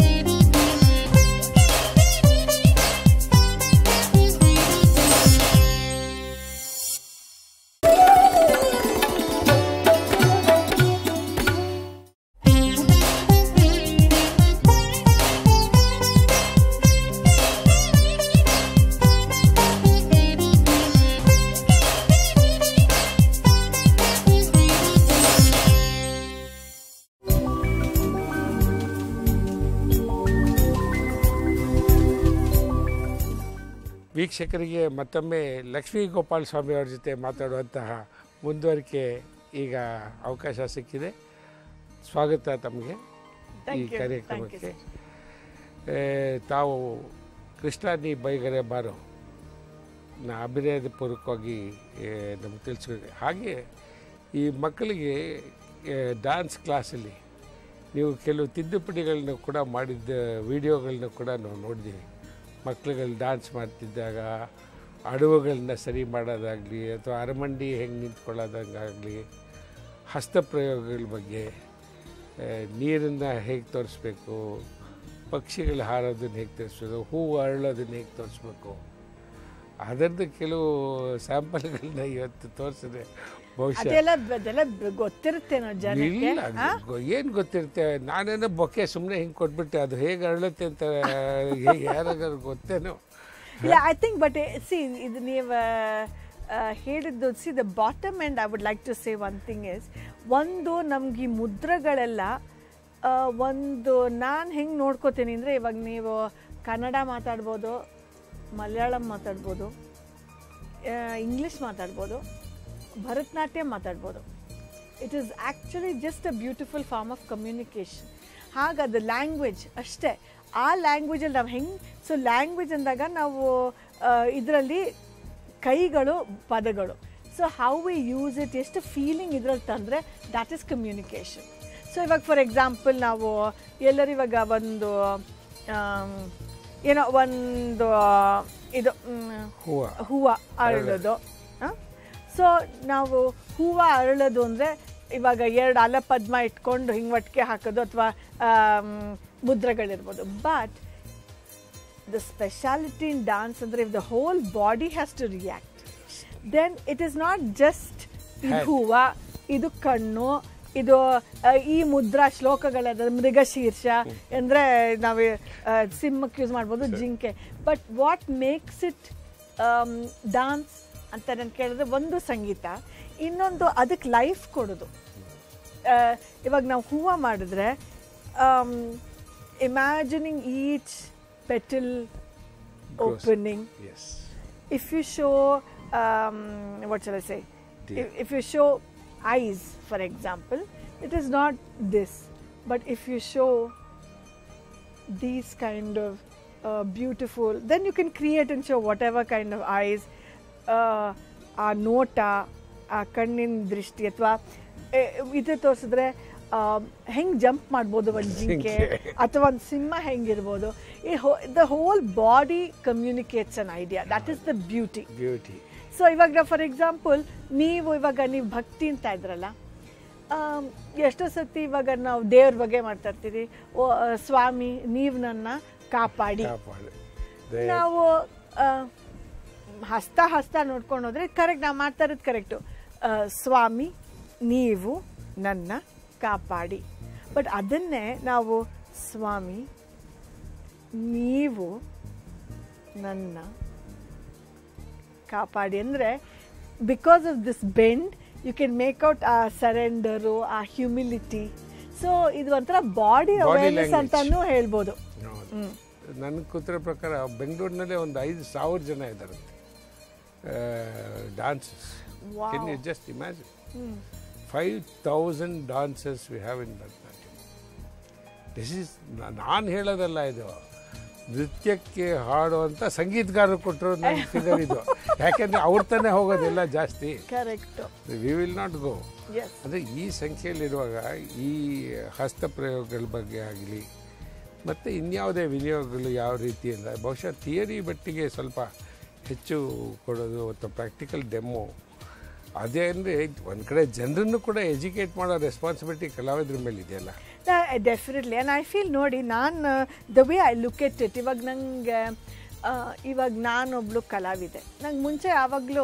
ವೀಕ್ಷಕರಿಗೆ ಮತ್ತೊಮ್ಮೆ ಲಕ್ಷ್ಮೀ ಗೋಪಾಲ ಸ್ವಾಮಿ ಅವ್ರ ಜೊತೆ ಮಾತಾಡುವಂತಹ ಮುಂದುವರಿಕೆ ಈಗ ಅವಕಾಶ ಸಿಕ್ಕಿದೆ ಸ್ವಾಗತ ತಮಗೆ ಈ Thank you. Thank you, ಕಾರ್ಯಕ್ರಮಕ್ಕೆ ಏ, ತಾವು ಕೃಷ್ಣ ನೀ ಬೈಗರೆ ಬಾರೋ ನಾ ಅಭಿನಯದ ಪೂರ್ವಕವಾಗಿ ನಮ್ಗೆ ತಿಳಿಸ್ಬೇಕು ಹಾಗೆ ಈ ಮಕ್ಕಳಿಗೆ ಡ್ಯಾನ್ಸ್ ಕ್ಲಾಸಲ್ಲಿ ನೀವು ಕೆಲವು ತಿದ್ದುಪಡಿಗಳನ್ನ ಕೂಡ ಮಾಡಿದ್ದ ವಿಡಿಯೋಗಳನ್ನ ಕೂಡ ನಾವು ನೋಡಿದ್ದೀವಿ ಮಕ್ಳುಗಳು ಡ್ಯಾನ್ಸ್ ಮಾಡ್ತಿದ್ದಾಗ ಅಡವುಗಳನ್ನ ಸರಿ ಮಾಡೋದಾಗಲಿ ಅಥವಾ ಅರಮಂಡಿ ಹೆಂಗೆ ನಿಂತ್ಕೊಳ್ಳೋದಂಗಾಗಲಿ ಹಸ್ತಪ್ರಯೋಗಗಳ ಬಗ್ಗೆ ನೀರನ್ನು ಹೇಗೆ ತೋರಿಸ್ಬೇಕು ಪಕ್ಷಿಗಳು ಹಾರೋದನ್ನ ಹೇಗೆ ತೋರಿಸ್ಬೇಕು ಹೂವು ಅರಳೋದನ್ನ ಹೇಗೆ ತೋರಿಸ್ಬೇಕು ಅದರದ್ದು ಕೆಲವು ಸ್ಯಾಂಪಲ್ಗಳನ್ನ ಇವತ್ತು ತೋರಿಸಿದ್ರೆ ಬಹುಶಃ ಅದೆಲ್ಲ ಅದೆಲ್ಲ ಬ- ಗೊತ್ತಿರುತ್ತೇನೋ ಜನಕ್ಕೆ ಇಲ್ಲ ಆ? ಏನು ಗೊತ್ತಿರುತ್ತೆ ನಾನೇನೋ ಬೊಕ್ಕೆ ಸುಮ್ಮನೆ ಹಿಂಗೆ ಕೊಟ್ಬಿಟ್ಟೆ ಅದು ಹೇಗೆ ಅರಳುತ್ತೆ ಅಂತ ಯಾರಿಗಾರು ಗೊತ್ತೇನೋ ಇಲ್ಲ ಐ ಥಿಂಕ್ ಬಟ್ ಸಿ ಇದು ನೀವು ಹೇಳಿದ್ದು see the bottom and I would like to say one thing is ಒಂದು ನಮ್ಗೆ ಈ ಮುದ್ರೆಗಳೆಲ್ಲ ಆ, ಒಂದು ನಾನು ಹೆಂಗೆ ನೋಡ್ಕೋತೀನಿ ಅಂದರೆ ಇವಾಗ ನೀವು ಕನ್ನಡ ಮಾತಾಡ್ಬೋದು ಮಲಯಾಳಂ ಮಾತಾಡ್ಬೋದು ಇಂಗ್ಲೀಷ್ ಮಾತಾಡ್ಬೋದು ಭರತನಾಟ್ಯ ಮಾತಾಡ್ಬೋದು it is actually just a beautiful form of communication ಹಾಗದು ಲ್ಯಾಂಗ್ವೇಜ್ ಅಷ್ಟೇ ಆ ಲ್ಯಾಂಗ್ವೇಜಲ್ಲಿ ನಾವು ಹೆಂಗೆ ಸೊ ಲ್ಯಾಂಗ್ವೇಜ್ ಅಂದಾಗ ನಾವು ಇದರಲ್ಲಿ ಕೈಗಳು ಪದಗಳು so how we use it ಎಷ್ಟು ಫೀಲಿಂಗ್ ಇದ್ರಲ್ಲಿ ತಂದರೆ ದ್ಯಾಟ್ ಈಸ್ ಕಮ್ಯುನಿಕೇಷನ್ ಸೊ ಇವಾಗ ಫಾರ್ ಎಕ್ಸಾಂಪಲ್ ನಾವು ಎಲ್ಲರೂ ಇವಾಗ ಒಂದು ಆಮ್, ಏನೋ ಒಂದು ಇದು ಮ್, ಹೂವು ಹೂವು ಅರಳೋದು ಸೊ ನಾವು ಹೂವು ಅರಳೋದು ಅಂದರೆ ಇವಾಗ ಎರಡು ಅಲ ಪದ್ಮ ಇಟ್ಕೊಂಡು ಹಿಂಗೆ ಒಟ್ಟಿಗೆ ಹಾಕೋದು ಅಥವಾ ಮುದ್ರೆಗಳಿರ್ಬೋದು but the speciality in dance ಅಂದರೆ if the whole body has to react then it is not just ಇದು Head. ಹೂವ ಇದು ಕಣ್ಣು ಇದು ಆ, ಈ ಮುದ್ರಾ ಶ್ಲೋಕಗಳದ ಮೃಗಶೀರ್ಷ ಅಂದರೆ ನಾವು ಆ, ಸಿಂಹಕ್ಕೆ ಯೂಸ್ ಮಾಡ್ಬೋದು ಜಿಂಕೆ but what makes it dance ಅಂತ ನಾನು ಕೇಳಿದ್ರೆ ಒಂದು ಸಂಗೀತ ಇನ್ನೊಂದು ಅದಕ್ಕೆ ಲೈಫ್ ಕೊಡೋದು ಆ, ಇವಾಗ ನಾವು ಹೂವು ಮಾಡಿದ್ರೆ imagining each petal opening as if you show, um, what shall I say? Dear. If, if you show eyes, for example, it is not this. But if you show these kind of uh, beautiful, then you can create and show whatever kind of eyes, uh, ಆ ನೋಟ ಆ ಕಣ್ಣಿನ ದೃಷ್ಟಿ ಅಥವಾ ಇದು ತೋರಿಸಿದ್ರೆ ಹೆಂಗೆ jump ಮಾಡ್ಬೋದು ಒಂದು ಜಿಂಕೆ ಜಿಂಕೆ. ಅಥವಾ ಒಂದು ಸಿಂಹ ಹೆಂಗಿರ್ಬೋದು ಈ the whole body communicates an idea that is the beauty beauty so ಇವಾಗ ಫಾರ್ ಎಕ್ಸಾಂಪಲ್ ನೀವು ಇವಾಗ ನೀವು ಭಕ್ತಿ ಅಂತ ಇದ್ರಲ್ಲ ಆಮ್, ಎಷ್ಟೋ ಸತಿ ಇವಾಗ ನಾವು ದೇವ್ರ ಬಗ್ಗೆ ಮಾಡ್ತಾ ಇರ್ತೀವಿ ಓ ಆ, ಸ್ವಾಮಿ ನೀವು ನನ್ನ ಕಾಪಾಡಿ ಕಾಪಾಡು ನಾವು ಆ, ಹಸ್ತ ಹಸ್ತ ನೋಡ್ಕೊಂಡು ಹೋದ್ರೆ ಕರೆಕ್ಟ್ ನಾವು ಮಾಡ್ತಾ ಇರೋದು ಕರೆಕ್ಟು ಸ್ವಾಮಿ ನೀವು ನನ್ನ ಕಾಪಾಡಿ ಬಟ್ ಅದನ್ನೇ ನಾವು ಸ್ವಾಮಿ ನೀವು ನನ್ನ ಕಾಪಾಡಿ ಅಂದರೆ because of this bend you can make out ಆ ಸರೆಂಡರು ಆ ಹ್ಯುಮಿಲಿಟಿ ಸೊ ಇದು ಒಂಥರ ಬಾಡಿ Body ಅವೇರ್ನೆಸ್ language. ಅಂತಾನೂ ಹೇಳ್ಬೋದು ನನಗೆ ಕೂತಿರೋ ಪ್ರಕಾರ ಬೆಂಗಳೂರಿನಲ್ಲೇ ಒಂದು ಐದು ಸಾವಿರ ಜನ ಇದ್ದಾರೆ dances Wow. Can you just imagine five thousand dances we have in Bharatanatyam this is ನಾನು ಹೇಳೋದಲ್ಲ ಇದು ನೃತ್ಯಕ್ಕೆ ಹಾಡುವಂಥ ಸಂಗೀತಗಾರರು ಕೊಟ್ಟರು ನನ್ನ ಫಿಗರ್ ಇದು ಯಾಕೆಂದರೆ ಅವ್ರ ತಾನೇ ಹೋಗೋದೆಲ್ಲ ಜಾಸ್ತಿ correct we will not go as ಅಂದರೆ ಈ ಸಂಖ್ಯೆಯಲ್ಲಿರುವಾಗ ಈ ಹಸ್ತಪ್ರಯೋಗಗಳ ಬಗ್ಗೆ ಆಗಲಿ ಮತ್ತು ಇನ್ಯಾವುದೇ ವಿನಿಯೋಗಗಳು ಯಾವ ರೀತಿಯಿಂದ ಬಹುಶಃ ಥಿಯರಿ ಮಟ್ಟಿಗೆ ಸ್ವಲ್ಪ ಹೆಚ್ಚು ಕೊಡೋದು ಅಥವಾ ಪ್ರಾಕ್ಟಿಕಲ್ ಡೆಮೋ ಅದೇ ಅಂದರೆ ಒಂದು ಕಡೆ ಜನರನ್ನು ಕೂಡ ಎಜುಕೇಟ್ ಮಾಡೋ ರೆಸ್ಪಾನ್ಸಿಬಿಲಿಟಿ ಕಲಾವಿದ್ರ ಮೇಲೆ ಇದೆಯಲ್ಲ ಡೆಫಿನೆಟ್ಲಿ ಆ್ಯಂಡ್ ಐ ಫೀಲ್ ನೋಡಿ ನಾನು the way I look at it ಇವಾಗ ನನಗೆ ಇವಾಗ ನಾನೊಬ್ಳು ಕಲಾವಿದೆ ನಂಗೆ ಮುಂಚೆ ಯಾವಾಗಲೂ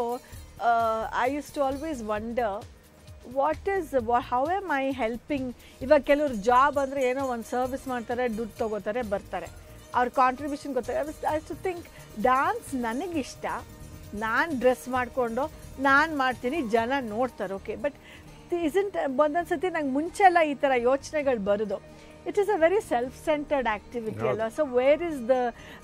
I use to always wonder what is how am I helping ಇವಾಗ ಕೆಲವರು ಜಾಬ್ ಅಂದರೆ ಏನೋ ಒಂದು ಸರ್ವಿಸ್ ಮಾಡ್ತಾರೆ ದುಡ್ಡು ತೊಗೋತಾರೆ ಬರ್ತಾರೆ ಅವ್ರ ಕಾಂಟ್ರಿಬ್ಯೂಷನ್ ಗೊತ್ತಾರೆ ಐ ಟು ಥಿಂಕ್ ಡಾನ್ಸ್ ನನಗಿಷ್ಟ ನಾನು ಡ್ರೆಸ್ ಮಾಡಿಕೊಂಡು ನಾನು ಮಾಡ್ತೀನಿ ಜನ ನೋಡ್ತಾರೆ ಓಕೆ ಬಟ್ ಇಸಂಟ್ ಒಂದೊಂದು ಸತಿ ನಂಗೆ ಮುಂಚೆ ಎಲ್ಲ ಈ ಥರ ಯೋಚನೆಗಳು ಬರೋದು it is a very self centered activity ಹೌದು. ಅಲ್ವಾ so where is the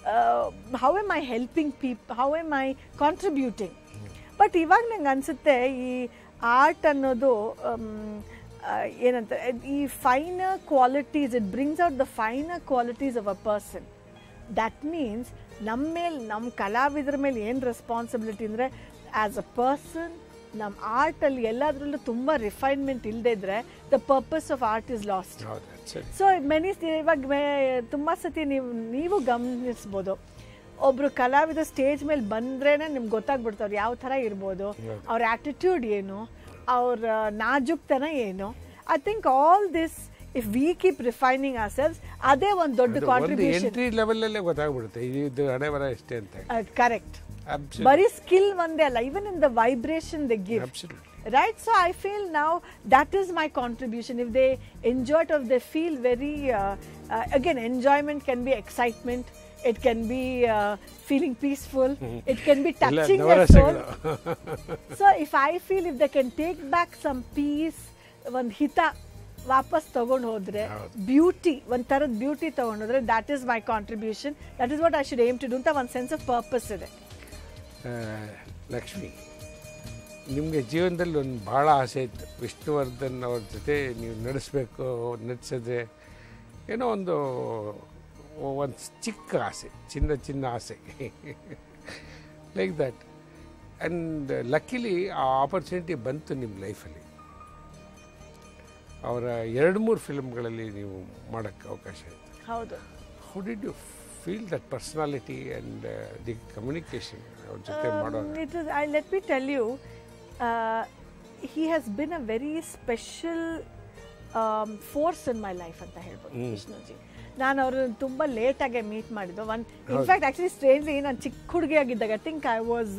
how am I helping people how am I contributing but ಇವಾಗ ನಂಗೆ ಅನಿಸುತ್ತೆ ಈ ಆರ್ಟ್ ಅನ್ನೋದು ಆಮ್, ಆ, ಏನಂತ ಈ finer qualities it brings out the finer qualities of a person that means ನಮ್ಮ ಮೇಲೆ ನಮ್ಮ ಕಲಾವಿದ್ರ ಮೇಲೆ ಏನು ರೆಸ್ಪಾನ್ಸಿಬಿಲಿಟಿ ಅಂದರೆ ಆ್ಯಸ್ ಅ ಪರ್ಸನ್ ನಮ್ಮ ಆರ್ಟಲ್ಲಿ ಎಲ್ಲದರಲ್ಲೂ ತುಂಬ ರಿಫೈನ್ಮೆಂಟ್ ಇಲ್ಲದೇ ಇದ್ದರೆ the purpose of art is lost ಹೌದು ಸರಿ ಸೊ ಮೆನಿ ಇವಾಗ ಮೇ- ತುಂಬ ಸತಿ ನೀವು ನೀವು ಗಮನಿಸ್ಬೋದು ಒಬ್ರು ಕಲಾವಿದ ಸ್ಟೇಜ್ ಮೇಲೆ ಬಂದ್ರೇನೆ ನಿಮ್ಗೆ ಗೊತ್ತಾಗ್ಬಿಡ್ತು ಅವ್ರು ಯಾವ ಥರ ಇರ್ಬೋದು ಹೌದು. ಅವ್ರ ಆ್ಯಟಿಟ್ಯೂಡ್ ಏನು ಅವ್ರ ನಾಜುಕ್ತನ ಏನು I think all this if we keep refining ourselves ಅದೇ ಒಂದು ದೊಡ್ಡ ಅದು ಒಂದು ಕಾಂಟ್ರಿಬ್ಯೂಷನ್ ಎಂಟ್ರಿ ಲೆವೆಲಲ್ಲೇ ಗೊತ್ತಾಗ್ಬಿಡುತ್ತೆ ಇದು ಹಣೆ ಬರ ಎಷ್ಟೇ ಅಂತ ಹೇಳಿ ಕರೆಕ್ಟ್ Absolutely. ಬರೀ ಸ್ಕಿಲ್ ಒಂದೇ ಅಲ್ಲ even in the vibration the give Absolutely. right so i feel now that is my contribution if they enjoy it or they feel very uh, uh, again enjoyment can be excitement it can be uh, feeling peaceful it can be ಎಲ್ಲ touching their soul ನವರಸಗಳು so if i feel if they can take back some peace ಒಂದು ಹಿತ ವಾಪಸ್ ತಗೊಂಡು ಹೋದ್ರೆ ಹೌದು. Beauty ಒಂದು ಥರದ ಬ್ಯೂಟಿ ತಗೊಂಡೋದ್ರೆ that is my contribution that is what I should aim to do ಅಂತ ಒಂದು ಸೆನ್ಸ್ ಆಫ್ ಪರ್ಪಸ್ ಇದೆ ಆ, ಲಕ್ಷ್ಮಿ ನಿಮಗೆ ಜೀವನದಲ್ಲಿ ಒಂದು ಭಾಳ ಆಸೆ ಇತ್ತು ವಿಷ್ಣುವರ್ಧನ್ ಅವ್ರ ಜೊತೆ ನೀವು ನಡೆಸಬೇಕು ನಡೆಸಿದ್ರೆ ಏನೋ ಒಂದು ಒಂದು ಚಿಕ್ಕ ಆಸೆ ಚಿನ್ನ ಚಿನ್ನ ಆಸೆ ಲೈಕ್ ದಟ್ ಆ್ಯಂಡ್ ಲಕ್ಕಿಲಿ ಆ ಆಪರ್ಚುನಿಟಿ ಬಂತು ನಿಮ್ಮ ಲೈಫಲ್ಲಿ ಅವರ ಎರಡು ಮೂರು ಫಿಲ್ಮ್ಗಳಲ್ಲಿ ನೀವು ಮಾಡೋಕ್ಕೆ ಅವಕಾಶ ಇತ್ತು ಹೌದು how did you feel that personality and the communication ಅವ್ರ ಜೊತೆ ಮಾಡುವಾಗ Um, it is. I let me tell you, uh, he has been a very special um, force in my life ಅಂತ ಹೇಳ್ಬೋದು ವಿಷ್ಣುಜಿ ನಾನು ಅವ್ರನ್ನ ತುಂಬ ಲೇಟಾಗೆ ಮೀಟ್ ಮಾಡಿದ್ದು ಒನ್ ಇನ್ಫ್ಯಾಕ್ಟ್ ಆ್ಯಕ್ಚುಲಿ ಸ್ಟ್ರೇಂಜ್ಲಿ ನಾನು ಚಿಕ್ಕ ಹುಡುಗಿಯಾಗಿದ್ದಾಗ I think I was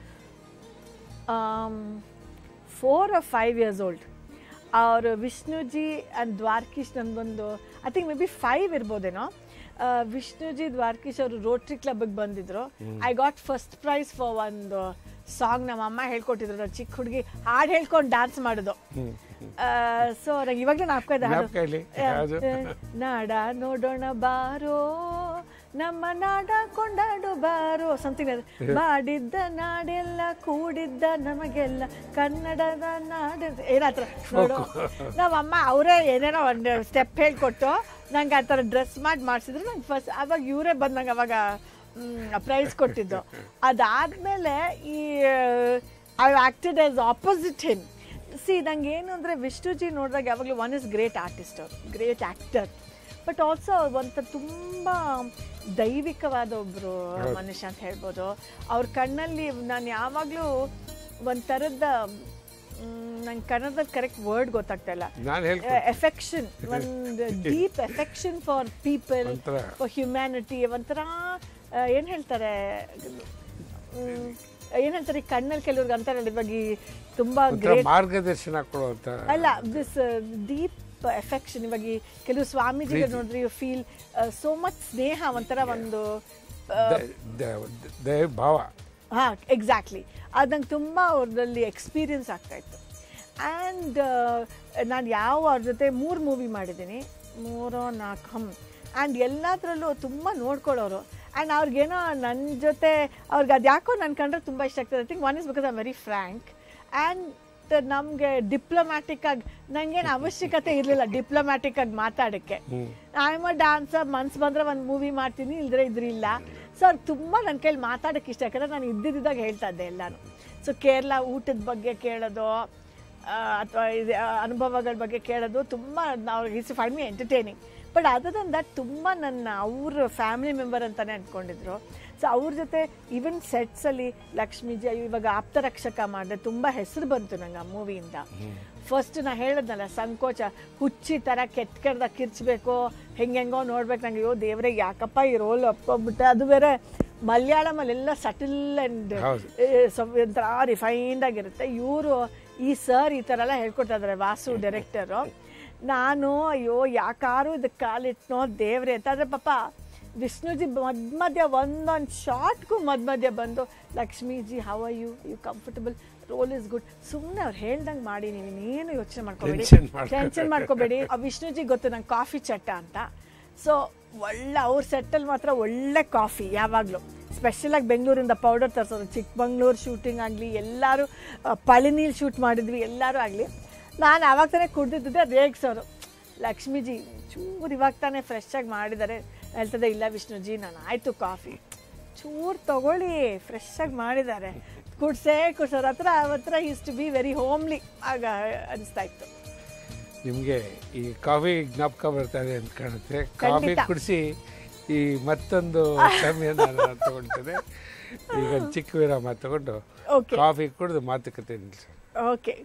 four or five years old ಅವರು ವಿಷ್ಣುಜಿ ಆ್ಯಂಡ್ ದ್ವಾರಕೀಶ್ ನಮ್ದೊಂದು I think maybe five ಇರ್ಬೋದೇನೋ ಆ, ವಿಷ್ಣುಜಿ ದ್ವಾರಕೀಶ್ ಅವರು ರೋಟ್ರಿ ಕ್ಲಬ್ಗೆ ಬಂದಿದ್ರು I got first prize for ಒಂದು ಸಾಂಗ್ ನಮ್ಮ ಅಮ್ಮ ಹೇಳ್ಕೊಟ್ಟಿದ್ರು ನಾನು ಚಿಕ್ಕ ಹುಡುಗಿ ಹಾಡು ಹೇಳ್ಕೊಂಡು ಡ್ಯಾನ್ಸ್ ಮಾಡೋದು ಸೊ ನಂಗೆ ಇವಾಗಲೂ ನಾಪ್ಕ ಇದೆ ಹಾಡು. ಜ್ಞಾಪಕ ಇಲ್ಲಿ? ಯಾವ್ದು? ಆ, ನಾಡ ನೋಡೋಣ ಬಾರೋ ನಮ್ಮ ನಾಡ ಕೊಂಡಾಡು ಬಾರೋ ಸಮಥಿಂಗ್ ಮಾಡಿದ್ದ ನಾಡೆಲ್ಲ ಕೂಡಿದ್ದ ನಮಗೆಲ್ಲ ಕನ್ನಡದ ನಾಡ ಏನಾತ್ರ ನೋಡು ನಮ್ಮಮ್ಮ ಅವರೇ ಏನೇನೋ ಒಂದು ಸ್ಟೆಪ್ ಹೇಳ್ಕೊಟ್ಟು ನಂಗೆ ಆ ಥರ ಡ್ರೆಸ್ ಮಾಡಿ ಮಾಡಿಸಿದ್ರು ನಂಗೆ ಫಸ್ಟ್ ಅವಾಗ ಇವರೇ ಬಂದು ನಂಗೆ ಅವಾಗ ಪ್ರೈಸ್ ಕೊಟ್ಟಿದ್ದು ಅದಾದಮೇಲೆ ಈ I acted as opposite him see ನಂಗೆ ಏನು ಅಂದರೆ ವಿಷ್ಣುಜಿ ನೋಡಿದಾಗ ಯಾವಾಗಲೂ ಒನ್ ಇಸ್ ಗ್ರೇಟ್ ಆರ್ಟಿಸ್ಟ್ ಅವ್ರು ಗ್ರೇಟ್ ಆ್ಯಕ್ಟರ್ ಬಟ್ ಆಲ್ಸೋ ಒಂಥರ ತುಂಬ ದೈವಿಕವಾದ ಒಬ್ಬರು ಮನುಷ್ಯ ಅಂತ ಹೇಳ್ಬೋದು ಅವ್ರ ಕಣ್ಣಲ್ಲಿ ನಾನು ಯಾವಾಗಲೂ ಒಂಥರದ ನಂಗೆ ಕನ್ನಡದಲ್ಲಿ ಕರೆಕ್ಟ್ ವರ್ಡ್ ಗೊತ್ತಾಗ್ತಾ ಇಲ್ಲ ನಾನು ಹೇಳ್ತೀನಿ ಎಫೆಕ್ಷನ್ ಒಂದು ಡೀಪ್ ಎಫೆಕ್ಷನ್ ಫಾರ್ ಪೀಪಲ್ ಒಂಥರ ಫಾರ್ ಹ್ಯುಮ್ಯಾನಿಟಿ ಒಂಥರ ಏನು ಹೇಳ್ತಾರೆ ಮ್, ಏನ್ ಹೇಳ್ತಾರೆ ಈ ಕಣ್ಣಲ್ಲಿ ಕೆಲವ್ರಿಗೆ ಅಂತಾರಲ್ಲ ಇವಾಗ ಈ ತುಂಬಾ ಒಂಥರ ಗ್ರೇಟ್ ಮಾರ್ಗದರ್ಶನ ಕೊಡುವಂಥ ಅಲ್ಲ ದಿಸ್ ಡೀಪ್ ಎಫೆಕ್ಷನ್ ಇವಾಗ ಈ ಕೆಲವು ಸ್ವಾಮೀಜಿಗಳು ನೋಡಿದ್ರೆ ಯು ಫೀಲ್ ಸೋ ಮಚ್ ಸ್ನೇಹ ಒಂಥರ ಒಂದು ದ- ದ- ದಯ ಭಾವ ಹಾಂ ಎಕ್ಸಾಕ್ಟ್ಲಿ ಅದು ನಂಗೆ ತುಂಬ ಅವ್ರದಲ್ಲಿ ಎಕ್ಸ್ಪೀರಿಯನ್ಸ್ ಆಗ್ತಾ ಇತ್ತು ಆ್ಯಂಡ್ ನಾನು ಯಾವ ಅವ್ರ ಜೊತೆ ಮೂರು ಮೂವಿ ಮಾಡಿದ್ದೀನಿ ಮೂರೋ ನಾಲ್ಕು ಹಮ್ ಆ್ಯಂಡ್ ಎಲ್ಲದರಲ್ಲೂ ತುಂಬ ನೋಡ್ಕೊಳ್ಳೋರು ಆ್ಯಂಡ್ ಅವ್ರಿಗೇನೋ ನನ್ನ ಜೊತೆ ಅವ್ರಿಗೆ ಅದು ಯಾಕೋ ನನ್ನ ಕಂಡ್ರೆ ತುಂಬ ಇಷ್ಟ ಆಗ್ತದೆ I think one is because I very frank and ನಮಗೆ ಡಿಪ್ಲೊಮ್ಯಾಟಿಕ್ ಆಗಿ ನಂಗೇನು ಅವಶ್ಯಕತೆ ಇರಲಿಲ್ಲ ಡಿಪ್ಲೊಮ್ಯಾಟಿಕ್ ಆಗಿ ಮಾತಾಡೋಕ್ಕೆ ಐ ಎಮ್ ಅ ಡಾನ್ಸರ್ ಮನ್ಸು ಬಂದರೆ ಒಂದು ಮೂವಿ ಮಾಡ್ತೀನಿ ಇಲ್ದ್ರೆ ಇದ್ರಿಲ್ಲ ಸೊ ಅವ್ರು ತುಂಬ ನನ್ನ ಕೈಲಿ ಮಾತಾಡೋಕ್ಕೆ ಇಷ್ಟ ಯಾಕಂದರೆ ನಾನು ಇದ್ದಿದ್ದಾಗ ಹೇಳ್ತಾ ಇದ್ದೆ ಎಲ್ಲಾನು ಸೊ ಕೇರಳ ಊಟದ ಬಗ್ಗೆ ಕೇಳೋದು ಅಥವಾ ಇದು ಆ, ಅನುಭವಗಳ ಬಗ್ಗೆ ಕೇಳೋದು ತುಂಬ ಅವ್ರಿಗೆ is fine me entertaining but other than that ತುಂಬ ನನ್ನ ಅವ್ರ ಫ್ಯಾಮಿಲಿ ಮೆಂಬರ್ ಅಂತಲೇ ಅಂದ್ಕೊಂಡಿದ್ರು ಸೊ ಅವ್ರ ಜೊತೆ ಈವನ್ ಸೆಟ್ಸಲ್ಲಿ ಲಕ್ಷ್ಮೀಜಿ ಇವಾಗ ಆಪ್ತ ರಕ್ಷಕ ಮಾಡಿದೆ ತುಂಬ ಹೆಸರು ಬಂತು ನಂಗೆ ಆ ಮೂವಿಯಿಂದ ಫಸ್ಟ್ ನಾ ಹೇಳಿದ್ನಲ್ಲ ಸಂಕೋಚ ಹುಚ್ಚಿ ಥರ ಕೆಟ್ಟ ಕೆಡ್ದಾಗ ಕಿರ್ಚಬೇಕು ಹೆಂಗೆಂಗೋ ನೋಡ್ಬೇಕು ನಂಗೆ ಅಯ್ಯೋ ದೇವ್ರೆ ಯಾಕಪ್ಪ ಈ ರೋಲ್ ಒಪ್ಕೊಂಡ್ಬಿಟ್ಟೆ ಅದು ಬೇರೆ ಮಲಯಾಳಮಲ್ಲೆಲ್ಲ ಸಟಿಲ್ ಆ್ಯಂಡ್ ಹೌದು. ಒಂಥರ ರಿಫೈನ್ಡ್ ಆಗಿರುತ್ತೆ ಇವರು ಈ ಸರ್ ಈ ಥರ ಎಲ್ಲ ಹೇಳ್ಕೊಡ್ತಾ ಇದ್ದಾರೆ ವಾಸು ಡೈರೆಕ್ಟರು ನಾನು ಅಯ್ಯೋ ಯಾಕಾರು ಇದಕ್ಕೆ ಕಾಲಿಟ್ನೋ ದೇವ್ರೆ ಅಂತ ಆದರೆ ಪಾಪ ವಿಷ್ಣುಜಿ ಮಧ್ಯ ಮಧ್ಯ ಒಂದೊಂದು ಶಾರ್ಟ್ಗೂ ಮಧ್ಯ ಮಧ್ಯ ಬಂದು Lakshmiji have you you comfortable role is good ಸುಮ್ಮನೆ ಅವ್ರು ಹೇಳ್ದಂಗೆ ಮಾಡಿ ನೀವು ಇನ್ನೇನು ಯೋಚನೆ ಮಾಡ್ಕೋಬೇಡಿ Tension ಮಾಡ್ಕೊಬೇಡಿ. ಟೆನ್ಷನ್ ಮಾಡ್ಕೋಬೇಡಿ ಆ ವಿಷ್ಣುಜಿ ಗೊತ್ತು ನಂಗೆ ಕಾಫಿ ಚಟ್ಟ ಅಂತ ಸೊ ಒಳ್ಳೆ ಅವ್ರ ಸೆಟ್ಟಲ್ಲಿ ಮಾತ್ರ ಒಳ್ಳೆ ಕಾಫಿ ಯಾವಾಗಲೂ ಸ್ಪೆಷಲಾಗಿ ಬೆಂಗಳೂರಿಂದ ಪೌಡರ್ ತರಿಸೋದು ಚಿಕ್ಕಮಂಗ್ಳೂರು ಶೂಟಿಂಗ್ ಆಗಲಿ ಎಲ್ಲರೂ ಪಳಿನೀಲ್ ಶೂಟ್ ಮಾಡಿದ್ವಿ ಎಲ್ಲರೂ ಆಗಲಿ ನಾನು ಆವಾಗ ತಾನೇ ಕುಡ್ದಿದ್ದೆ ರೇಗ್ಸೋರು ಲಕ್ಷ್ಮೀಜಿ ಚೂರು ಇವಾಗ ತಾನೇ ಫ್ರೆಶ್ ಆಗಿ ಮಾಡಿದ್ದಾರೆ ಹೇಳ್ತದೆ ಇಲ್ಲ ವಿಷ್ಣುಜಿ ನಾನು ಆಯಿತು ಕಾಫಿ ಚೂರು ತಗೊಳ್ಳಿ ಫ್ರೆಶ್ ಆಗಿ ಮಾಡಿದ್ದಾರೆ ಕುಡ್ಸೇ ಕುಡ್ಸೋರ ಹತ್ರ ಅವತ್ರ is to be very homely ಆಗ ಅನಿಸ್ತಾ ಇತ್ತು ನಿಮಗೆ ಈ ಕಾಫಿ ಜ್ಞಾಪಕ ಬರ್ತಾ ಇದೆ ಅಂತ ಕಾಣುತ್ತೆ ಕಾಫಿ ಖಂಡಿತ. ಕುಡಿಸಿ ಈ ಮತ್ತೊಂದು ಸಮಯ ನಾನು ತಗೊಳ್ತೇನೆ ಈಗ ಒಂದ್ ಚಿಕ್ಕ ವಿರಾಮ ತಗೊಂಡು ಓಕೆ ಕಾಫಿ ಕುಡಿದು ಮಾತುಕತೆ ನಿಲ್ಲಿಸೋಣ ಓಕೆ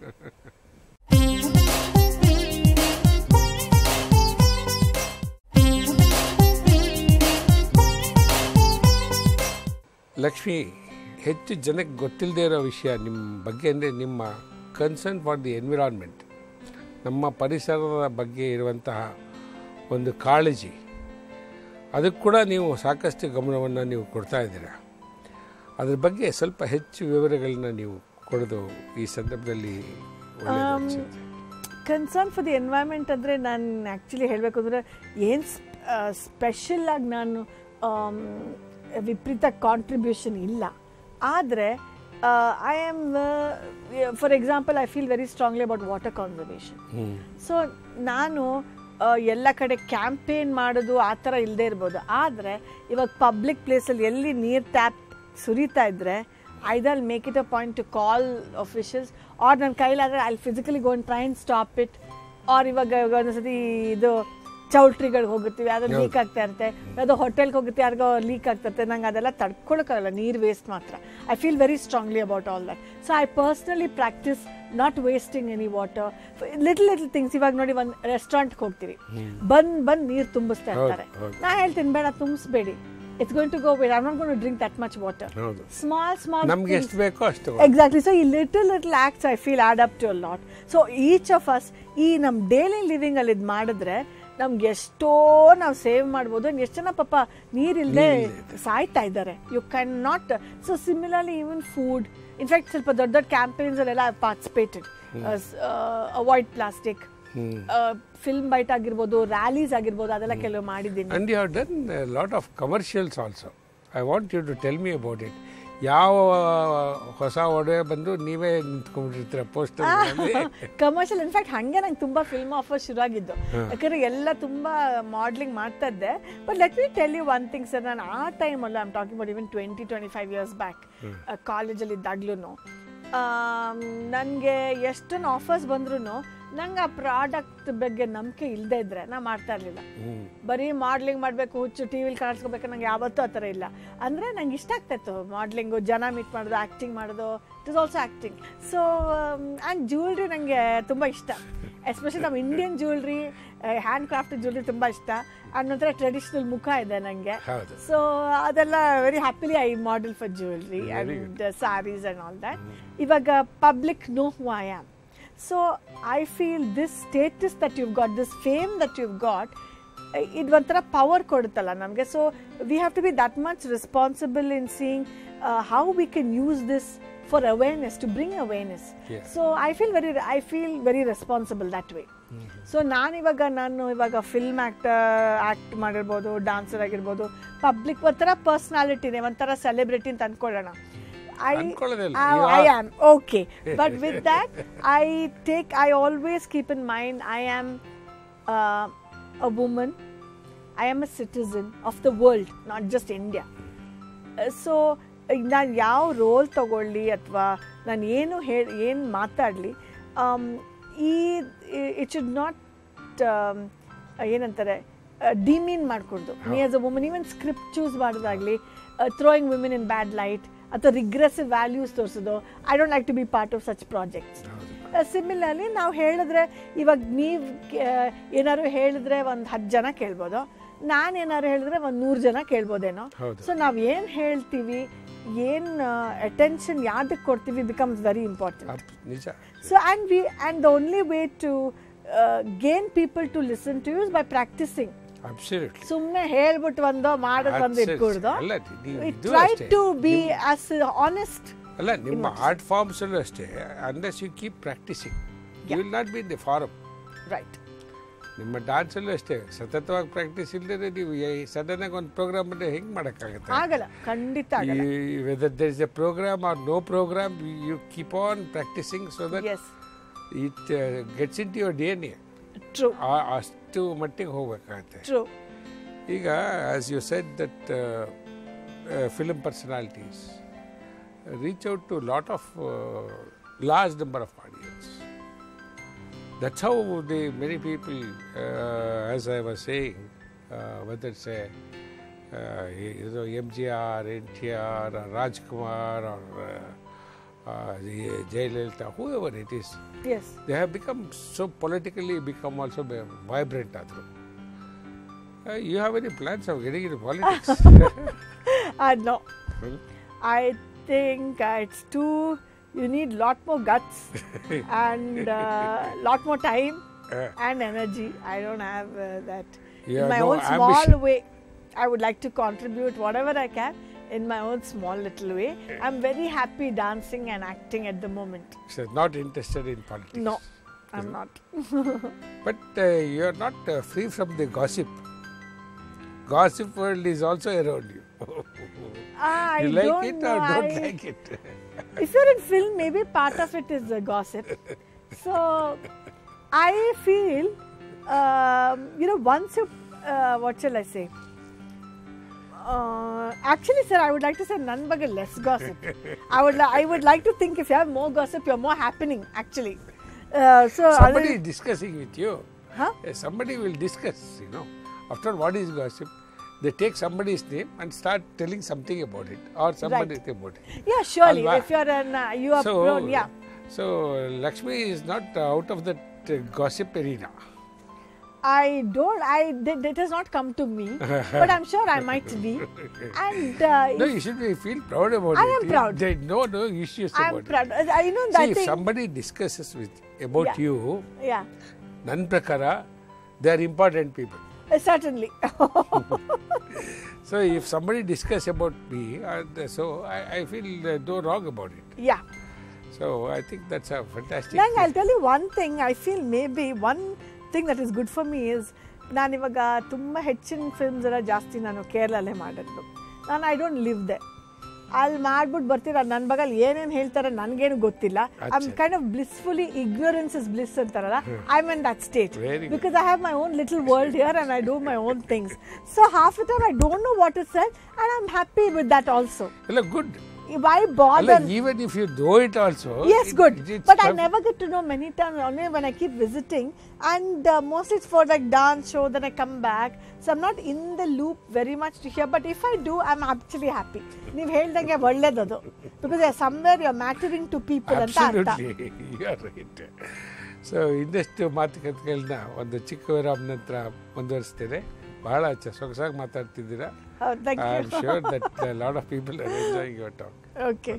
ಲಕ್ಷ್ಮಿ ಹೆಚ್ಚು ಜನಕ್ಕೆ ಗೊತ್ತಿಲ್ಲದೆ ಇರೋ ವಿಷಯ ನಿಮ್ಮ ಬಗ್ಗೆ ಅಂದರೆ ನಿಮ್ಮ ಕನ್ಸರ್ನ್ ಫಾರ್ ದಿ ಎನ್ವಿರಾನ್ಮೆಂಟ್ ನಮ್ಮ ಪರಿಸರದ ಬಗ್ಗೆ ಇರುವಂತಹ ಒಂದು ಕಾಳಜಿ ಅದಕ್ಕೆ ಕೂಡ ನೀವು ಸಾಕಷ್ಟು ಗಮನವನ್ನು ನೀವು ಕೊಡ್ತಾ ಇದ್ದೀರಾ ಅದ್ರ ಬಗ್ಗೆ ಸ್ವಲ್ಪ ಹೆಚ್ಚು ವಿವರಗಳನ್ನ ನೀವು ಕೊಡೋದು ಈ ಸಂದರ್ಭದಲ್ಲಿ ಒಳ್ಳೆಯದು ಅನ್ಸುತ್ತೆ ಕನ್ಸರ್ನ್ ಫಾರ್ ದಿ ಎನ್ವೈರ್ಮೆಂಟ್ ಅಂದರೆ ನಾನು ಆ್ಯಕ್ಚುಲಿ ಹೇಳಬೇಕು ಅಂದರೆ ಏನು ಸ್ಪೆಷಲ್ ಆಗಿ ನಾನು ಆಮ್, ವಿಪರೀತ ಕಾಂಟ್ರಿಬ್ಯೂಷನ್ ಇಲ್ಲ ಆದರೆ I am for example I feel very strongly about water conservation ಹ್ಞೂ ಸೊ ನಾನು ಆ, ಎಲ್ಲ ಕಡೆ ಕ್ಯಾಂಪೇನ್ ಮಾಡೋದು ಆ ಥರ ಇಲ್ಲದೆ ಇರ್ಬೋದು ಆದರೆ ಇವಾಗ ಪಬ್ಲಿಕ್ ಪ್ಲೇಸಲ್ಲಿ ಎಲ್ಲಿ ನೀರು ಟ್ಯಾಪ್ ಸುರಿತಾ ಇದ್ದರೆ I'll make it a point to call officials or ನನ್ನ ಕೈಲಾದರೆ I physically gonna try and stop it or ಇವಾಗ ಇವಾಗ ಒಂದೊಂದ್ಸತಿ ಇದು ಚೌಲ್ಟ್ರಿಗಳಿಗೆ ಹೋಗುತ್ತೀವಿ ಅದು ಲೀಕ್ ಆಗ್ತಾ ಇರುತ್ತೆ ಯಾವುದೋ ಹೋಟೆಲ್ಗೆ ಹೋಗುತ್ತೆ ಯಾರಿಗೋ ಲೀಕ್ ಆಗ್ತಿರುತ್ತೆ ನಂಗೆ ಅದೆಲ್ಲ ತಡ್ಕೊಳಕ್ಕಾಗಲ್ಲ ನೀರು ವೇಸ್ಟ್ ಮಾತ್ರ I feel very strongly about all that so I personally practice not wasting any water little little things ಇವಾಗ ನೋಡಿ ಒಂದು ರೆಸ್ಟೋರೆಂಟ್ಗೆ ಹೋಗ್ತೀವಿ ಬಂದ್ ಬಂದ್ ನೀರು ತುಂಬಿಸ್ತಾ ಇರ್ತಾರೆ ಹೌದು. ನಾ ಹೇಳ್ತೀನಿ ಬೇಡ ತುಂಬಿಸ್ಬೇಡಿ it's going to go waste I not gonna drink that much water ಹೌದು ಸ್ಮಾಲ್ ಸ್ಮಾಲ್ ನಮ್ಗೆ ಎಷ್ಟು ಬೇಕೋ ಅಷ್ಟು ಎಕ್ಸಾಕ್ಟ್ಲಿ ಸೊ ಈ little little acts I feel add up to a lot so each of us ಈ ನಮ್ಮ ಡೈಲಿ ಲಿವಿಂಗ್ ಅಲ್ಲಿ ಇದು ಮಾಡಿದ್ರೆ ನಮ್ಗೆ ಎಷ್ಟೋ ನಾವು ಸೇವ್ ಮಾಡ್ಬೋದು and ಎಷ್ಟು ಜನ ಪಾಪ ನೀರಿಲ್ಲದೆ ಸಾಯ್ತಾ ಇದ್ದಾರೆ you can not so similarly even food in fact ಸ್ವಲ್ಪ ದೊಡ್ಡ ದೊಡ್ಡ ಕ್ಯಾಂಪೇನ್ಸ್ ಅಲ್ಲೆಲ್ಲ participated avoid plastic film bite ಆಗಿರ್ಬೋದು ರ್ಯಾಲೀಸ್ ಆಗಿರ್ಬೋದು ಅದೆಲ್ಲ ಕೆಲವು ಮಾಡಿದ್ದೀನಿ And you have done a lot of commercials also. I want you to tell me about it. ಯಾವ ಹೊಸ ಒಡವೆ ಬಂದು ನೀವೇ ನಿಂತ್ಕೊಂಡ್ಬಿಟ್ಟಿರ್ತೀರ ಪೋಸ್ಟರ್ ಕಮರ್ಷಿಯಲ್ ಇನ್ಫ್ಯಾಕ್ಟ್ ಹಂಗೆ ನಂಗೆ ತುಂಬಾ ಫಿಲ್ಮ್ ಆಫರ್ ಶುರು ಆಗಿದ್ದು ಯಾಕಂದ್ರೆ ಎಲ್ಲ ತುಂಬಾ ಮಾಡಲಿಂಗ್ ಮಾಡ್ತಾ ಇದ್ದೆ but let me tell you one thing sir ನಾನು ಆ ಟೈಮಲ್ಲಿ I'm talking about even twenty twenty five years back ಕಾಲೇಜಲ್ಲಿ ಇದ್ದಾಗ್ಲೂ ನನಗೆ ಎಷ್ಟೊಂದು ಆಫರ್ಸ್ ಬಂದ್ರೂ ನಂಗೆ ಆ ಪ್ರಾಡಕ್ಟ್ ಬಗ್ಗೆ ನಂಬಿಕೆ ಇಲ್ಲದೆ ಇದ್ರೆ ನಾ ಮಾಡ್ತಾ ಇರಲಿಲ್ಲ ಬರೀ ಮಾಡ್ಲಿಂಗ್ ಮಾಡಬೇಕು ಹುಚ್ಚು ಟಿ ವಿಲಿ ಕಾಣಿಸ್ಕೋಬೇಕು ನಂಗೆ ಯಾವತ್ತೂ ಆ ಥರ ಇಲ್ಲ ಅಂದರೆ ನಂಗೆ ಇಷ್ಟ ಆಗ್ತಾಯಿತ್ತು ಮಾಡ್ಲಿಂಗು ಜನ ಮೀಟ್ ಮಾಡೋದು ಆ್ಯಕ್ಟಿಂಗ್ ಮಾಡೋದು it is also acting so and jewellery ನನಗೆ ತುಂಬ ಇಷ್ಟ ಎಸ್ಪೆಷಲಿ ನಮ್ಮ Indian jewellery hand craft jewellery ತುಂಬ ಇಷ್ಟ ಆ್ಯಂಡ್ ನಂತರ ಟ್ರೆಡಿಷ್ನಲ್ ಮುಖ ಇದೆ ನನಗೆ ಹೌದು. ಸೊ ಅದೆಲ್ಲ very happily I model for jewellery and saris and all that ಇವಾಗ public know who I am so I feel this status that you've got this fame that you've got ಇದು ಒಂಥರ power ಕೊಡುತ್ತಲ್ಲ ನಮಗೆ so we have to be that much responsible in seeing how we can use this for awareness to bring awareness Yeah. So I feel very I feel very responsible that way so ನಾನಿವಾಗ ನಾನು ಇವಾಗ film actor act ಮಾಡಿರ್ಬೋದು dancer ಆಗಿರ್ಬೋದು public ಒಂಥರ ಪರ್ಸ್ನಾಲಿಟಿನೇ ಒಂಥರ celebrity ಅಂತ ಅನ್ಕೊಳ್ಳೋಣ I, ಅನ್ಕೊಳ್ಳೋದಿಲ್ಲ. I, You I are. am okay, but with that, I take. I always keep in mind I am uh, a woman. I am a citizen of the world, not just India. So ನಾನು ಯಾವ roll ತಗೊಳ್ಳಿ ಅಥವಾ ನಾನು ಏನು ಹೇಳಿ ಏನು ಮಾತಾಡಲಿ ಈ ಇಟ್ ಶುಡ್ ನಾಟ್ ಏನಂತಾರೆ ಡಿಮೀನ್ ಮಾಡ್ಕೊಡ್ದು ನೀ as a woman even script choose ಮಾಡೋದಾಗಲಿ throwing women in bad light ಅಥವಾ ರಿಗ್ರೆಸಿವ್ ವ್ಯಾಲ್ಯೂಸ್ ತೋರಿಸೋದು I don't like to be part of such projects similarly ನಾವು ಹೇಳಿದ್ರೆ ಇವಾಗ ನೀವು ಏನಾದ್ರು ಹೇಳಿದ್ರೆ ಒಂದು ಹತ್ತು ಜನ ಕೇಳ್ಬೋದು ನಾನು ಏನಾದ್ರು ಹೇಳಿದ್ರೆ ಒಂದು ನೂರು ಜನ ಕೇಳ್ಬೋದೇನೋ ಹೌದು. ಸೊ ನಾವು ಏನು ಹೇಳ್ತೀವಿ ಏನು ಅಟೆನ್ಷನ್ ಯಾವ್ದಕ್ಕೆ ಕೊಡ್ತೀವಿ ಬಿಕಮ್ಸ್ ವೆರಿ ಇಂಪಾರ್ಟೆಂಟ್ ಅಪ್- ನಿಜ so and we and the only way to gain people to listen to use by practising absolutely ಸುಮ್ಮನೆ ಹೇಳ್ಬಿಟ್ಟು ಒಂದೋ ಮಾಡೋದು ಒಂದು That's it. ಇಟ್ಕೊಡ್ದು ಅಲ್ಲ, ನೀವು ಇದು ಟ್ರೈ ಅಷ್ಟೇ. ಟು ಬಿ ಆಸ್ ಆನೆಸ್ಟ್ ಅಲ್ಲ ನಿಮ್ಮ ಆರ್ಟ್ ಫಾರ್ಮ್ಸ್ ಅಲ್ಲೂ ಅಷ್ಟೇ unless you keep practising you will not be in the form right ನಿಮ್ಮ ಡ್ಯಾನ್ಸ್ ಅಲ್ಲೂ ಅಷ್ಟೇ ಸತತವಾಗಿ ಪ್ರಾಕ್ಟೀಸ್ ಇಲ್ಲದೆ ನೀವು ಸಡನ್ ಆಗಿ ಒಂದು ಪ್ರೋಗ್ರಾಮ್ ಬಂದ್ರೆ ಹೆಂಗ್ ಮಾಡಕ್ಕಾಗತ್ತೆ ಆಗಲ್ಲ ಖಂಡಿತ ಆಗಲ್ಲ whether there is a program or no program you keep on practising so that as it gets into your D N A true ಅಷ್ಟು ಮಟ್ಟಿಗೆ ಹೋಗ್ಬೇಕಾಗತ್ತೆ ಟ್ರೂ ಈಗ as you said that film personalities reach out to lot of large number of audience that's how the many people as I was saying whether it's a ಇದು M G R N T R Rajkumar Jayalalithaa who ever it is as they have become so politically become also be- vibrant ಆದ್ರು Uh, you have any plans of getting into politics Uh, no. I think uh, it's too. You need lot more guts and uh, lot more time Uh. and energy. I don't have uh, that. You in have my no own small ambition. way, I would like to contribute whatever I can in my own small little way. I'm very happy dancing and acting at the moment. so not interested in politics No, I'm not. but uh, you are not uh, free from the gossip gossip world is also around you I you like don't it know. or don't I- like it if you're in film, maybe part of it is uh, gossip. So I feel, um, you know, once you, uh, what shall I say? Uh, actually, sir, I would like to say none but less gossip. I would, li- I would like to think if you have more gossip, you're more happening. Actually, uh, so somebody other- is discussing with you Huh? Uh, somebody will discuss you know after what is gossip they take somebody's name and start telling something about it or somebody Right. about it yeah, surely. Alva. If you're an, uh, you are so, prone, yeah. So Lakshmi is not uh, out of that uh, gossip arena. I don't. I did, it has not come to me, but I'm sure I might be. And uh, No, you should be, feel proud about I it. am proud. There no no issues I'm about proud. it. I know See, that if thing. somebody discusses with about Yeah. you, Yeah, ನನ್ನ ಪ್ರಕಾರ they are important people. uh, certainly. So if somebody discuss about me, uh, so I, I feel uh, no wrong about it. yeah, So so I think that's a fantastic ನಂಗೆ I tell you one thing I feel maybe one thing that is good for me is ನಾನಿವಾಗ ತುಂಬ ಹೆಚ್ಚಿನ films ಎಲ್ಲ ಜಾಸ್ತಿ ನಾನು ಕೇರಳಲ್ಲೇ ಮಾಡಿದ್ದು ನಾನು I don't live ದೆ ಅಲ್ಲಿ ಮಾಡ್ಬಿಟ್ಟು ಬರ್ತೀರ ನನ್ನ ಬಗಲ್ ಏನೇನು ಹೇಳ್ತಾರೆ ನನಗೇನು ಗೊತ್ತಿಲ್ಲ I am kind of blissfully ignorance is bliss ಅಂತಾರಲ್ಲ I am in that state Very good. Because I have my own little world here and I do my own things so half it I don't know what is set and I am happy with that also ಎಲ್ಲ good why ಅಲ್ಲ bother even if you do it also Yes, good. But I never get to know many times only when I keep visiting, and uh, mostly it's for like dance show. Then I come back, so I'm not in the loop very much to hear. But if I do, I'm actually happy. ನೀವು ಹೇಳ್ದಂಗೆ ಒಳ್ಳೇದದು because somewhere you are mattering to people ಅಂತ ಅರ್ಥ absolutely you are right so ಇನ್ನಷ್ಟು ಮಾತುಕತೆಗಳನ್ನ ಒಂದು ಚಿಕ್ಕ ವಿರಾಮ ನಂತರ ಮುಂದುವರಿಸ್ತೇನೆ ಬಹಳ ಚ- ಸೊಗಸಾಗಿ ಮಾತಾಡ್ತಿದ್ದೀರಾ thank I am you sure that lot of people are enjoying your talk okay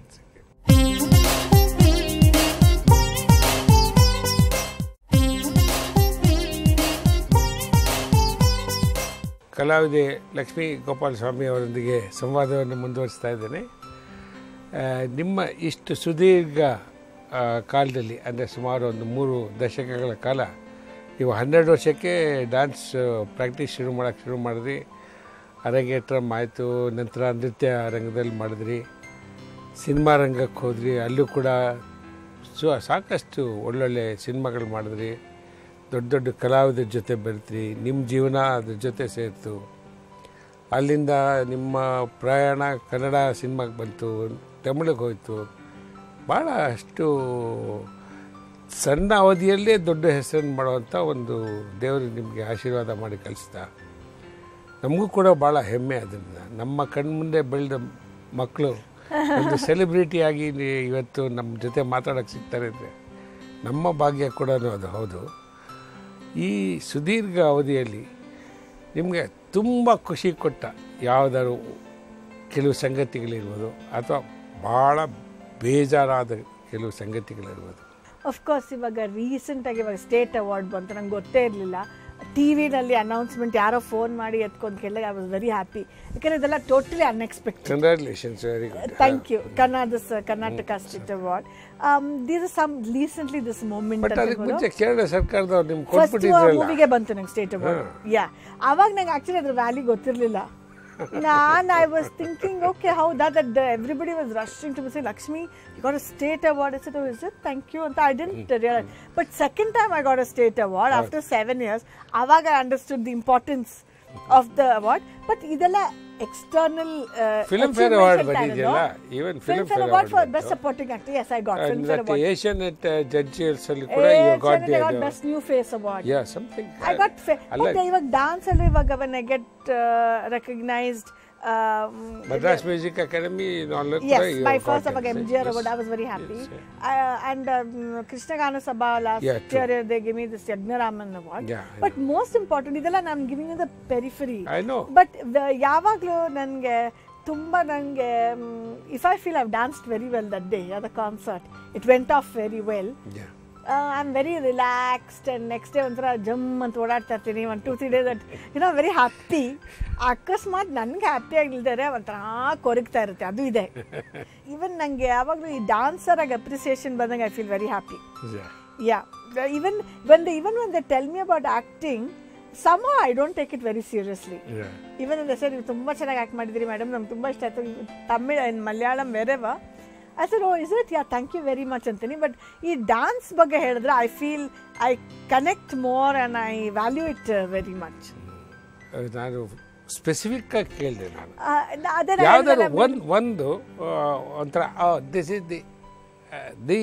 ಕಲಾವಿದೆ ಲಕ್ಷ್ಮೀ ಗೋಪಾಲ ಸ್ವಾಮಿ ಅವರೊಂದಿಗೆ ಸಂವಾದವನ್ನು ಮುಂದುವರಿಸ್ತಾ ಇದ್ದೇನೆ ಆ, ನಿಮ್ಮ ಇಷ್ಟು ಸುದೀರ್ಘ ಆ, ಕಾಲದಲ್ಲಿ ಅಂದರೆ ಸುಮಾರು ಒಂದು ಮೂರು ದಶಕಗಳ ಕಾಲ ನೀವು ಹನ್ನೆರಡು ವರ್ಷಕ್ಕೆ ಡ್ಯಾನ್ಸ್ ಪ್ರಾಕ್ಟೀಸ್ ಶುರು ಮಾಡೋಕ್ಕೆ ಶುರು ಮಾಡಿದ್ರಿ ಅರಂಗೇಟ್ರಮ್ ಆಯಿತು ನಂತರ ನೃತ್ಯ ರಂಗದಲ್ಲಿ ಮಾಡಿದ್ರಿ ಸಿನಿಮಾ ರಂಗಕ್ಕೆ ಹೋದ್ರಿ ಅಲ್ಲೂ ಕೂಡ ಸು ಸಾಕಷ್ಟು ಒಳ್ಳೊಳ್ಳೆ ಸಿನಿಮಾಗಳು ಮಾಡಿದ್ರಿ ದೊಡ್ಡ ದೊಡ್ಡ ಕಲಾವಿದರ ಜೊತೆ ಬೆರೆತ್ರಿ ನಿಮ್ಮ ಜೀವನ ಅದ್ರ ಜೊತೆ ಸೇರಿತು ಅಲ್ಲಿಂದ ನಿಮ್ಮ ಪ್ರಯಾಣ ಕನ್ನಡ ಸಿನಿಮಾಗೆ ಬಂತು ತಮಿಳಿಗೆ ಹೋಯಿತು ಭಾಳ ಅಷ್ಟು ಸಣ್ಣ ಅವಧಿಯಲ್ಲೇ ದೊಡ್ಡ ಹೆಸರನ್ನು ಮಾಡುವಂಥ ಒಂದು ದೇವರು ನಿಮಗೆ ಆಶೀರ್ವಾದ ಮಾಡಿ ಕಳಿಸ್ದ ನಮಗೂ ಕೂಡ ಭಾಳ ಹೆಮ್ಮೆ ಅದರಿಂದ ನಮ್ಮ ಕಣ್ಮುಂದೆ ಬೆಳೆದ ಮಕ್ಕಳು ಒಂದು ಸೆಲೆಬ್ರಿಟಿಯಾಗಿ ಇವತ್ತು ನಮ್ಮ ಜೊತೆ ಮಾತಾಡೋಕ್ಕೆ ಸಿಗ್ತಾರೆ ಅಂದರೆ ನಮ್ಮ ಭಾಗ್ಯ ಕೂಡ ಅದು ಹೌದು ಈ ಸುದೀರ್ಘ ಅವಧಿಯಲ್ಲಿ ನಿಮಗೆ ತುಂಬ ಖುಷಿ ಕೊಟ್ಟ ಯಾವುದಾದ್ರು ಕೆಲವು ಸಂಗತಿಗಳಿರ್ಬೋದು ಅಥವಾ ಭಾಳ ಬೇಜಾರಾದ ಕೆಲವು ಸಂಗತಿಗಳಿರ್ಬೋದು ಅಫ್ಕೋರ್ಸ್ ಇವಾಗ ರೀಸೆಂಟಾಗಿ ಇವಾಗ ಸ್ಟೇಟ್ ಅವಾರ್ಡ್ ಬಂತು ನಂಗೆ ಗೊತ್ತೇ ಇರಲಿಲ್ಲ ಟಿ ವಿನಲ್ಲಿ ಅನೌನ್ಸ್ಮೆಂಟ್ ಯಾರೋ ಫೋನ್ ಮಾಡಿ ಎತ್ಕೊಂಡು ಕೇಳಿದಾಗ ಐ ವಾಸ್ ವೆರಿ ಹ್ಯಾಪಿ ಯಾಕಂದರೆ ಇದೆಲ್ಲ totally unexpected congratulations very good thank you Karnataka Karnataka state award these some recently this moment but ಅದಕ್ಕೆ ಮುಂಚೆ ಕೇರಳ ಸರ್ಕಾರದವ್ರು ನಿಮ್ಗೆ ಫಸ್ಟ್ ಕೊಟ್ಬಿಟ್ಟಿದ್ರಲ್ಲ ಮೂವಿಗೆ ಬಂತು ನಂಗೆ ಸ್ಟೇಟ್ ಅವಾರ್ಡ್ ಯಾ ಅವಾಗ ನಂಗೆ ಆಕ್ಚುಲಿ ಅದ್ರ ವ್ಯಾಲ್ಯೂ ಗೊತ್ತಿರಲಿಲ್ಲ ನಾನು I was thinking okay how that that everybody was rushing to say Lakshmi you got a state award is is it thank you ಅಂತ I didn't realise but second time I got a state award after seven years ಅವಾಗ I understood the importance of the award but ಇದೆಲ್ಲ external Filmfare award ಬಂದಿದೆಯಲ್ಲ even film Filmfare fair award for award best supporting actor as I got Filmfare ಮತ್ತೆ award Asianet judges ಅಲ್ಲಿ ಕೂಡ you got the best new face award yeah something I got fa- ಅಲ್ಲ ಮತ್ತೆ ಇವಾಗ dance ಅಲ್ಲಿ ಇವಾಗ when I get uh, recognized um, Madras music academy ನಾಲ್ಕು ಕೂಡ yes you my got first it, ಅವಾಗ yes, MGR yes. award I was very happy Yes, uh, and um, Krishna Gana Sabha last Yeah, true. year they gave me this Yagnaraman award Yeah, I but most important ಇದೆಲ್ಲ ನಾನು giving you the periphery I know. But ಯಾವಾಗಲೂ ನನಗೆ ತುಂಬ ನನಗೆ if I feel I've danced very well that day ಅದ concert it went off very well Yeah. I am very relaxed and next day ಒಂಥರ ಜಮ್ ಅಂತ ಓಡಾಡ್ತಾ ಇರ್ತೀನಿ one two three days that you know very happy ಅಕಸ್ಮಾತ್ ನನಗೆ happy ಆಗಿಲ್ದರೆ ಒಂಥರ ಕೊರಗ್ತಾ ಇರುತ್ತೆ ಅದು ಇದೆ ಈವನ್ ನನಗೆ ಯಾವಾಗಲೂ ಈ ಡಾನ್ಸರ್ ಆಗಿ ಅಪ್ರಿಸಿಯೇಷನ್ ಬಂದಂಗೆ I feel very happy Yeah. Yeah even when they even when they tell me about acting somehow I don't take it very seriously Yeah. Even ಅಂದ್ರೆ ಸರ್ ನೀವು ತುಂಬ ಚೆನ್ನಾಗಿ ಆ್ಯಕ್ಟ್ ಮಾಡಿದಿರಿ ಮೇಡಮ್ ನಮ್ಗೆ ತುಂಬ ಇಷ್ಟ ಆಯಿತು ತಮಿಳ್ ಆ್ಯಂಡ್ ಮಲಯಾಳಂ ವೆರೆವ I sir oh is it yeah thank you very much ಅಂತೀನಿ ಬಟ್ ಈ ಡಾನ್ಸ್ ಬಗ್ಗೆ ಹೇಳಿದ್ರೆ I feel I connect more and I value it very much ಅದು ನಾನು ಸ್ಪೆಸಿಫಿಕ್ ಆಗಿ ಕೇಳಿದೆ ನಾನು ಅದೇ ಯಾವ್ದಾದ್ರು ಒಂದು ಒಂದು ಆ, ಒಂಥರ ದಿಸ್ ಇಸ್ ದಿ ದಿ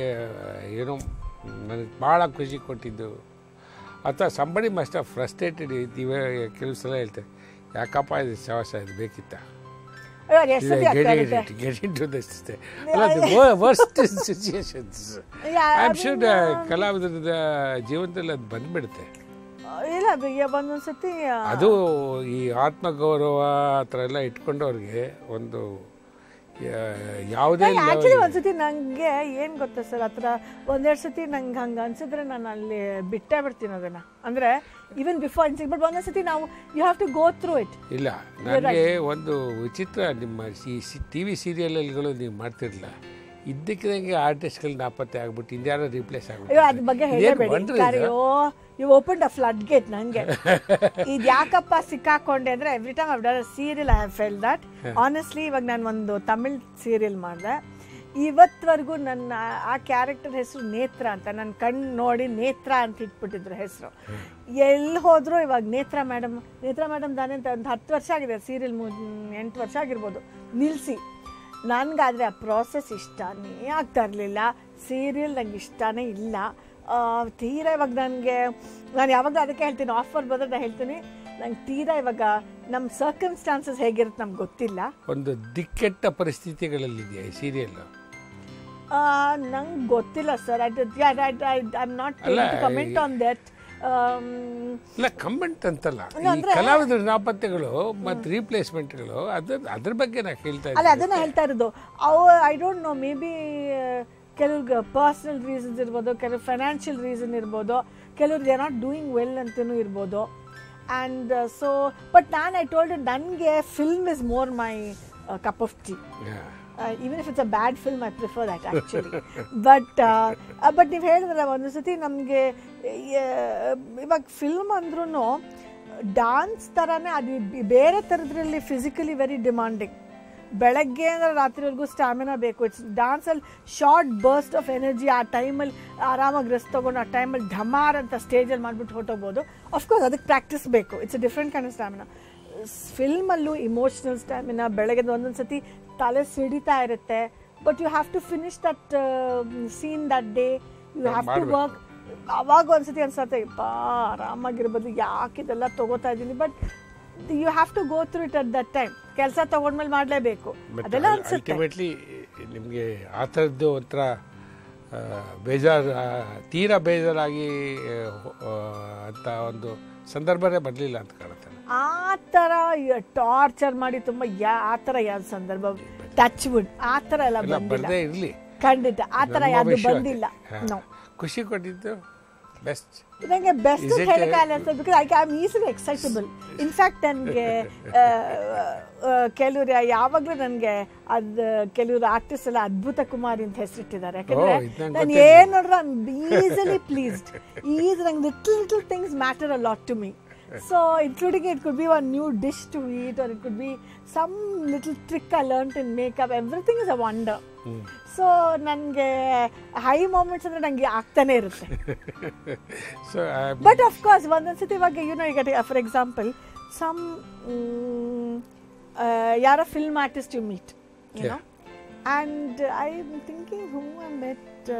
ಏನು ನನಗೆ ಭಾಳ ಖುಷಿ ಕೊಟ್ಟಿದ್ದು ಅಥವಾ ಸಂಬಡಿ ಮಸ್ಟ್ ಫ್ರಸ್ಟ್ರೇಟೆಡ್ ಇವೆ ಕೆಲವು ಸಲ ಹೇಳ್ತಾರೆ ಯಾಕಪ್ಪ ಇದು ಸವಾಸ ಇದು ಬೇಕಿತ್ತ ಎಷ್ಟು ಸತಿ ಆಗ್ತಾ ಇರುತ್ತೆ ಗೆಟ್ ಇನ್ ಟು ದಿಸ್ ಅಲ್ಲ worst situations Yeah, I am sure ಕಲಾವಿದರ ಜೀವನದಲ್ಲಿ ಅದು ಬಂದ್ಬಿಡುತ್ತೆ ಇಲ್ಲ ಅದು ಒಂದೊಂದು ಸತಿ ಆ, ಅದು ಈ ಆತ್ಮಗೌರವ ಆ ಥರ ಎಲ್ಲ ಇಟ್ಕೊಂಡವ್ರಿಗೆ ಒಂದು ಯಾ- ಯಾವುದೇ ಆಕ್ಚುಲಿ ಒಂದ್ಸತಿ ನಂಗೆ ಏನ್ ಗೊತ್ತಾ ಸರ್ ಹತ್ರ ಒಂದೆರಡು ಸತಿ ನಂಗೆ ಹಂಗೆ ಅನ್ಸಿದ್ರೆ ನಾನು ಅಲ್ಲಿ ಬಿಟ್ಟೇ ಬಿಡ್ತೀನಿ ಅದನ್ನ ಅಂದ್ರೆ ಈವನ್ ಬಿಫೋರ್ ಅನ್ಸಿಕ್ ಬಟ್ ಒಂದೊಂದ್ಸತಿ ನಾವು you have to go through it ಇಲ್ಲ ನನಗೆ ಒಂದು ವಿಚಿತ್ರ ನಿಮ್ಮ ಈ ಟಿ ವಿ ಸೀರಿಯಲ್ಗಳು ನೀವು ಮಾಡ್ತಿರಲಿಲ್ಲ ಇದ್ದಕ್ಕಿದಂಗೆ ಆರ್ಟಿಸ್ಟ್ಗಳು ನಾಪತ್ತೆ ಆಗ್ಬಿಟ್ಟು ಇಂದ್ಯಾರೋ ರೀಪ್ಲೇಸ್ ಅಯ್ಯೋ ಆಗ್ಬಿಟ್ಟು ಅದ್ರ ಬಗ್ಗೆ ಇದೇನು ಹೇಳಬೇಡಿ wonder ಇದು? ಅಯ್ಯೋ you open a flood gate ನನಗೆ ಇದು ಯಾಕಪ್ಪ ಸಿಕ್ಕಾಕೊಂಡೆ ಅಂದರೆ every time I've done serial I have fell that honestly ಇವಾಗ ನಾನು ಒಂದು ತಮಿಳ್ ಸೀರಿಯಲ್ ಮಾಡಿದೆ ಇವತ್ವರೆಗೂ ನನ್ನ ಆ ಕ್ಯಾರೆಕ್ಟರ್ ಹೆಸರು ನೇತ್ರ ಅಂತ ನನ್ನ ಕಣ್ಣು ನೋಡಿ ನೇತ್ರ ಅಂತ ಇಟ್ಬಿಟ್ಟಿದ್ರು ಹೆಸರು ಎಲ್ಲಿ ಹೋದ್ರು ಇವಾಗ ನೇತ್ರ ಮೇಡಮ್ ನೇತ್ರ ಮೇಡಮ್ ತಾನೇ ಅಂತ ಒಂದು ಹತ್ತು ವರ್ಷ ಆಗಿದೆ ಸೀರಿಯಲ್ ಎಂಟು ವರ್ಷ ಆಗಿರ್ಬೋದು ನಿಲ್ಲಿಸಿ ನನಗಾದರೆ ಆ ಪ್ರಾಸೆಸ್ ಇಷ್ಟನೇ ಆಗ್ತಾ ಇರಲಿಲ್ಲ ಸೀರಿಯಲ್ ನಂಗೆ ಇಷ್ಟನೇ ಇಲ್ಲ ಆ, ತೀರಾ ಇವಾಗ ನನಗೆ ನಾನು ಯಾವಾಗಲೂ ಅದಕ್ಕೆ ಹೇಳ್ತೀನಿ ಆಫರ್ ಬಂದರೆ ನಾನು ಹೇಳ್ತೀನಿ ನಂಗೆ ತೀರಾ ಇವಾಗ ನಮ್ಮ ಸರ್ಕಮ್ಸ್ಟಾನ್ಸಸ್ ಹೇಗಿರುತ್ತೆ ನಮ್ಗೆ ಗೊತ್ತಿಲ್ಲ ಒಂದು ದಿಕ್ಕೆಟ್ಟ ಪರಿಸ್ಥಿತಿಗಳಲ್ಲಿದೆಯಾ ಈ ಸೀರಿಯಲ್ ನಂಗೆ ಗೊತ್ತಿಲ್ಲ sir I I am not ಅಲ್ಲ, ಕಮೆಂಟ್ ಆನ್ ದಟ್ ಇಲ್ಲ ಕಮೆಂಟ್ ಅಂತಲ್ಲ ಈ ಅಂದ್ರೆ- ಕಲಾವಿದರ ನಾಪತ್ತೆಗಳು ಮತ್ತು ರೀಪ್ಲೇಸ್ಮೆಂಟ್ಗಳು ಅದ್ರ ಅದ್ರ ಬಗ್ಗೆ ನಾ ಹೇಳ್ತಾ ಅಲ್ಲ ಇದ್ದೀನಿ ಅದನ್ನ ಹೇಳ್ತಾ ಇರೋದು ಅವು I don't know maybe ಕೆಲವ್ರಿಗೆ ಪರ್ಸ್ನಲ್ ರೀಸನ್ಸ್ ಇರ್ಬೋದು ಕೆಲವು ಫೈನಾನ್ಷಿಯಲ್ ರೀಸನ್ ಇರ್ಬೋದು ಕೆಲವ್ರು ದೇ ನಾಟ್ ಡೂಯಿಂಗ್ ವೆಲ್ ಅಂತಲೂ ಇರ್ಬೋದು ಆ್ಯಂಡ್ ಸೊ ಬಟ್ ನಾನು ಐ ಟೋಲ್ಡ್ ನನಗೆ film is more my cup of tea Yeah. Even if it's a bad film I prefer that actually but but ನೀವು ಹೇಳಿದ್ರಲ್ಲ ಒಂದು ಸತಿ ನಮಗೆ ಇವಾಗ ಫಿಲ್ಮ್ ಅಂದ್ರೂ ಡಾನ್ಸ್ ಥರನೇ ಅದು ಬಿ- ಬೇರೆ ಥರದ್ರಲ್ಲಿ ಫಿಸಿಕಲಿ ವೆರಿ ಡಿಮಾಂಡಿಂಗ್ ಬೆಳಗ್ಗೆ ಅಂದರೆ ರಾತ್ರಿವರೆಗೂ ಸ್ಟ್ಯಾಮಿನಾ ಬೇಕು ಇಟ್ಸ್ ಡಾನ್ಸಲ್ಲಿ ಶಾರ್ಟ್ ಬರ್ಸ್ಟ್ ಆಫ್ ಎನರ್ಜಿ ಆ ಟೈಮಲ್ಲಿ ಆರಾಮಾಗಿ ರೆಸ್ಟ್ ತೊಗೊಂಡು ಆ ಟೈಮಲ್ಲಿ ಢಮಾರ್ ಅಂತ ಸ್ಟೇಜಲ್ಲಿ ಮಾಡಿಬಿಟ್ಟು ಹೊಟ್ಟೋಗ್ಬೋದು ಅಫ್ಕೋರ್ಸ್ ಅದಕ್ಕೆ ಪ್ರಾಕ್ಟೀಸ್ ಬೇಕು it's a different kind of stamina ಫಿಲ್ಮಲ್ಲೂ ಇಮೋಷ್ನಲ್ ಸ್ಟ್ಯಾಮಿನಾ ಬೆಳಗ್ಗೆ ಒಂದೊಂದು ಸತಿ ತಲೆ ಸಿಡಿತಾ ಇರುತ್ತೆ but you have to finish that scene that day you have to ಮಾಡ್ಬೇಕು. ವರ್ಕ್ ಅವಾಗ ಒಂದ್ಸತಿ ಅನ್ಸತ್ತೆ ಪಾ ಆರಾಮಾಗಿರ್ಬೋದು ಯಾಕೆ ಇದೆಲ್ಲ ತಗೋತಾ ಇದ್ದೀನಿ but you have to go through it at that time ಕೆಲಸ ತಗೊಂಡ್ಮೇಲೆ ಮಾಡಲೇಬೇಕು ಅದೆಲ್ಲ ಅನ್ಸುತ್ತೆ ಅಲ್ಟಿಮೇಟ್ಲಿ ನಿಮಗೆ ಆ ಥರದ್ದು ಒಂಥರ ಆ, ಬೇಜಾರು ಆ, ತೀರಾ ಬೇಜಾರಾಗಿ ಆ, ಅಂತ ಒಂದು ಸಂದರ್ಭನೇ ಬರಲಿಲ್ಲ ಅಂತ ಕಾಣುತ್ತೆ ಆ ಥರ ಟಾರ್ಚರ್ ಮಾಡಿ ತುಂಬ ಯಾ ಆ ಥರ ಯಾವ ಸಂದರ್ಭ ಟಚ್ ವುಡ್ ಆ ಥರ ಎಲ್ಲ ಎಲ್ಲ ಬಂದಿಲ್ಲ ಬರದೇ ಇರಲಿ ಖಂಡಿತ ಆ ಥರ ಯಾವುದು ಬಂದಿಲ್ಲ ನೋ ಖುಷಿ ಕೊಟ್ಟಿದ್ದು ಬೆಸ್ಟ್ ನನಗೆ ಬೆಸ್ಟ್ Is it, ಹೇಳಕ್ಕಾಗಲ್ಲ ಅಂತ because I am easily excitable in fact ನನಗೆ ಕೆಲವರು ಯಾವಾಗಲೂ ನನಗೆ ಅದು ಕೆಲವರು ಆರ್ಟಿಸ್ಟ್ ಎಲ್ಲ ಅದ್ಭುತ ಕುಮಾರಿ ಅಂತ ಹೆಸರಿಟ್ಟಿದ್ದಾರೆ ಯಾಕಂದ್ರೆ Oh, ಇದ್ ನಂಗ್ ನಾನು ಗೊತ್ತಿರ್ಲಿಲ್ಲ. ಏನ್ ನೋಡ್ರೆ ಈಸಿಲಿ ಪ್ಲೀಸ್ಡ್ ಈಸ್ ನಂಗೆ little little things matter a lot to me so including it could be one new dish to eat or it could be some little trick I learn in makeup everything is a wonder so ನನಗೆ high moments ಅಂದರೆ ನನಗೆ ಆಗ್ತಾನೆ ಇರುತ್ತೆ so but of course ಒಂದೊಂದ್ಸತಿ ಇವಾಗ you know ಈಗ for example some ಯಾರೋ film artist you meet you know and I am thinking who I met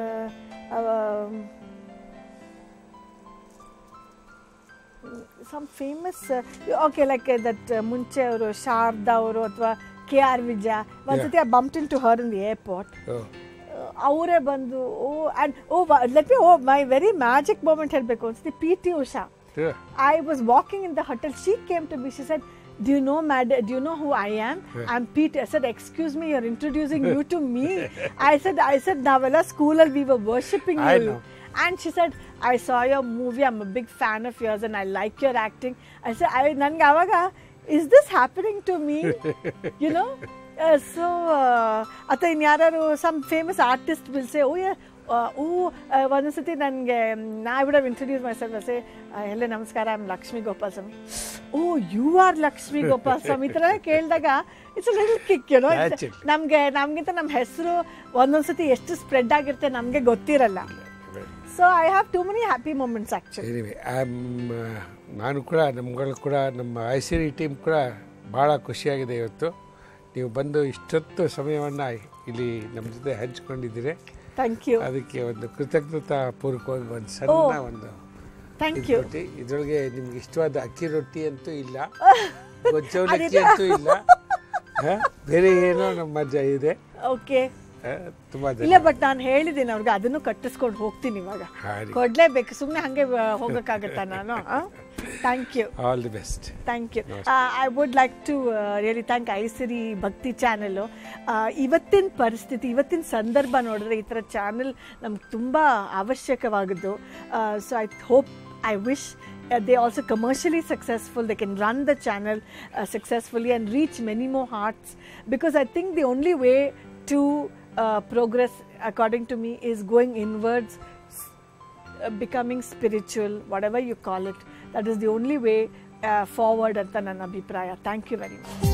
some famous okay like that ಮುಂಚೆ ಅವರು ಶಾರದಾ ಅವರು ಅಥವಾ ಕೆ ಆರ್ ವಿಜಯ ಒಂದ್ಸತಿ I bumped into her in the ದಿ ಏರ್ಪೋರ್ಟ್ ಅವರೇ ಬಂದು oh and oh let me oh my very magic moment ಹೇಳಬೇಕು ಅನ್ಸುತ್ತೆ P T Usha I was walking in the hotel. She came to me. She said, "Do you know, Mad? Do you know who I am? I'm Pete." I said, "Excuse me, you're introducing you to me." I said, "I said Navella school, we were worshipping I you." know. And she said, "I saw your movie. I'm a big fan of yours, and I like your acting." I said, "I nanga avaga, is this happening to me? you know?" Uh, so, ಅಥವಾ ಇನ್ಯಾರು some famous artist will say oh oh ಒಂದೊಂದ್ಸತಿ ನನಗೆ ನಾ would have introduce myself say ಎಲ್ಲ ನಮಸ್ಕಾರ I am Lakshmi Gopal Swami oh you are Lakshmi Gopal Swami ಈ ಥರ ಎಲ್ಲ ಕೇಳಿದಾಗ ಇಟ್ಸ್ ಲಿಟಲ್ ಕಿಕ್ ಏನೋ Natural. ನಮಗೆ ನಮಗಿಂತ ನಮ್ಮ ಹೆಸರು ಒಂದೊಂದ್ಸತಿ ಎಷ್ಟು ಸ್ಪ್ರೆಡ್ ಆಗಿರುತ್ತೆ ನಮಗೆ ಗೊತ್ತಿರಲ್ಲ so I have too many happy moments actually anyway ನಾನು ಕೂಡ ನಮ್ಗಳು ಕೂಡ ನಮ್ಮ ಐ ಸಿ ಟೀಮ್ ಕೂಡ ಭಾಳ ಖುಷಿಯಾಗಿದೆ ಇವತ್ತು ನೀವು ಬಂದು ಇಷ್ಟೊತ್ತು ಸಮಯವನ್ನು ಇಲ್ಲಿ ನಮ್ಮ ಜೊತೆ ಹಂಚ್ಕೊಂಡಿದ್ದೀರಿ ಥ್ಯಾಂಕ್ ಯು ಅದಕ್ಕೆ ಒಂದು ಕೃತಜ್ಞತಾ ಪೂರ್ವಕವಾಗಿ ಒಂದು ಸಣ್ಣ ಓ. ಒಂದು ಥ್ಯಾಂಕ್ ಇದು ಯು ರೊಟ್ಟಿ ಇದರೊಳಗೆ ನಿಮ್ಗೆ ಇಷ್ಟವಾದ ಅಕ್ಕಿ ರೊಟ್ಟಿ ಅಂತೂ ಇಲ್ಲ ಗೊಜ್ಜವಲಕ್ಕಿ ಅಂತೂ ಇಲ್ಲ ಹ? ಬೇರೆ ಏನೋ ನಮ್ಮ ಮಜ ಇದೆ ಓಕೆ ಹ? ತುಂಬಾ ಇಲ್ಲ ಬಟ್ ನಾನು ಹೇಳಿದ್ದೀನಿ ಅವ್ರಿಗೆ ಅದನ್ನು ಕಟ್ಟಿಸ್ಕೊಂಡು ಹೋಗ್ತೀನಿ ಇವಾಗ ಹಾರಿ ಕೊಡ್ಲೇಬೇಕು ಸುಮ್ಮನೆ ಹಂಗೆ ಆ, ಹೋಗಕ್ಕಾಗತ್ತಾ ನಾನು thank you all the best thank you I would like to really thank Isiri Bhakti channel ಇವತ್ತಿನ ಪರಿಸ್ಥಿತಿ ಇವತ್ತಿನ ಸಂದರ್ಭ ನೋಡಿದ್ರೆ ಈ ಥರ ಚಾನೆಲ್ ನಮ್ಗೆ ತುಂಬ ಅವಶ್ಯಕವಾಗದ್ದು so I hope I wish they also commercially successful they can run the channel uh, successfully and reach many more hearts because i think the only way to progress according to me is going inwards becoming spiritual whatever you call it that is the only way forward ಅಂತ ನನ್ನ ಅಭಿಪ್ರಾಯ thank you very much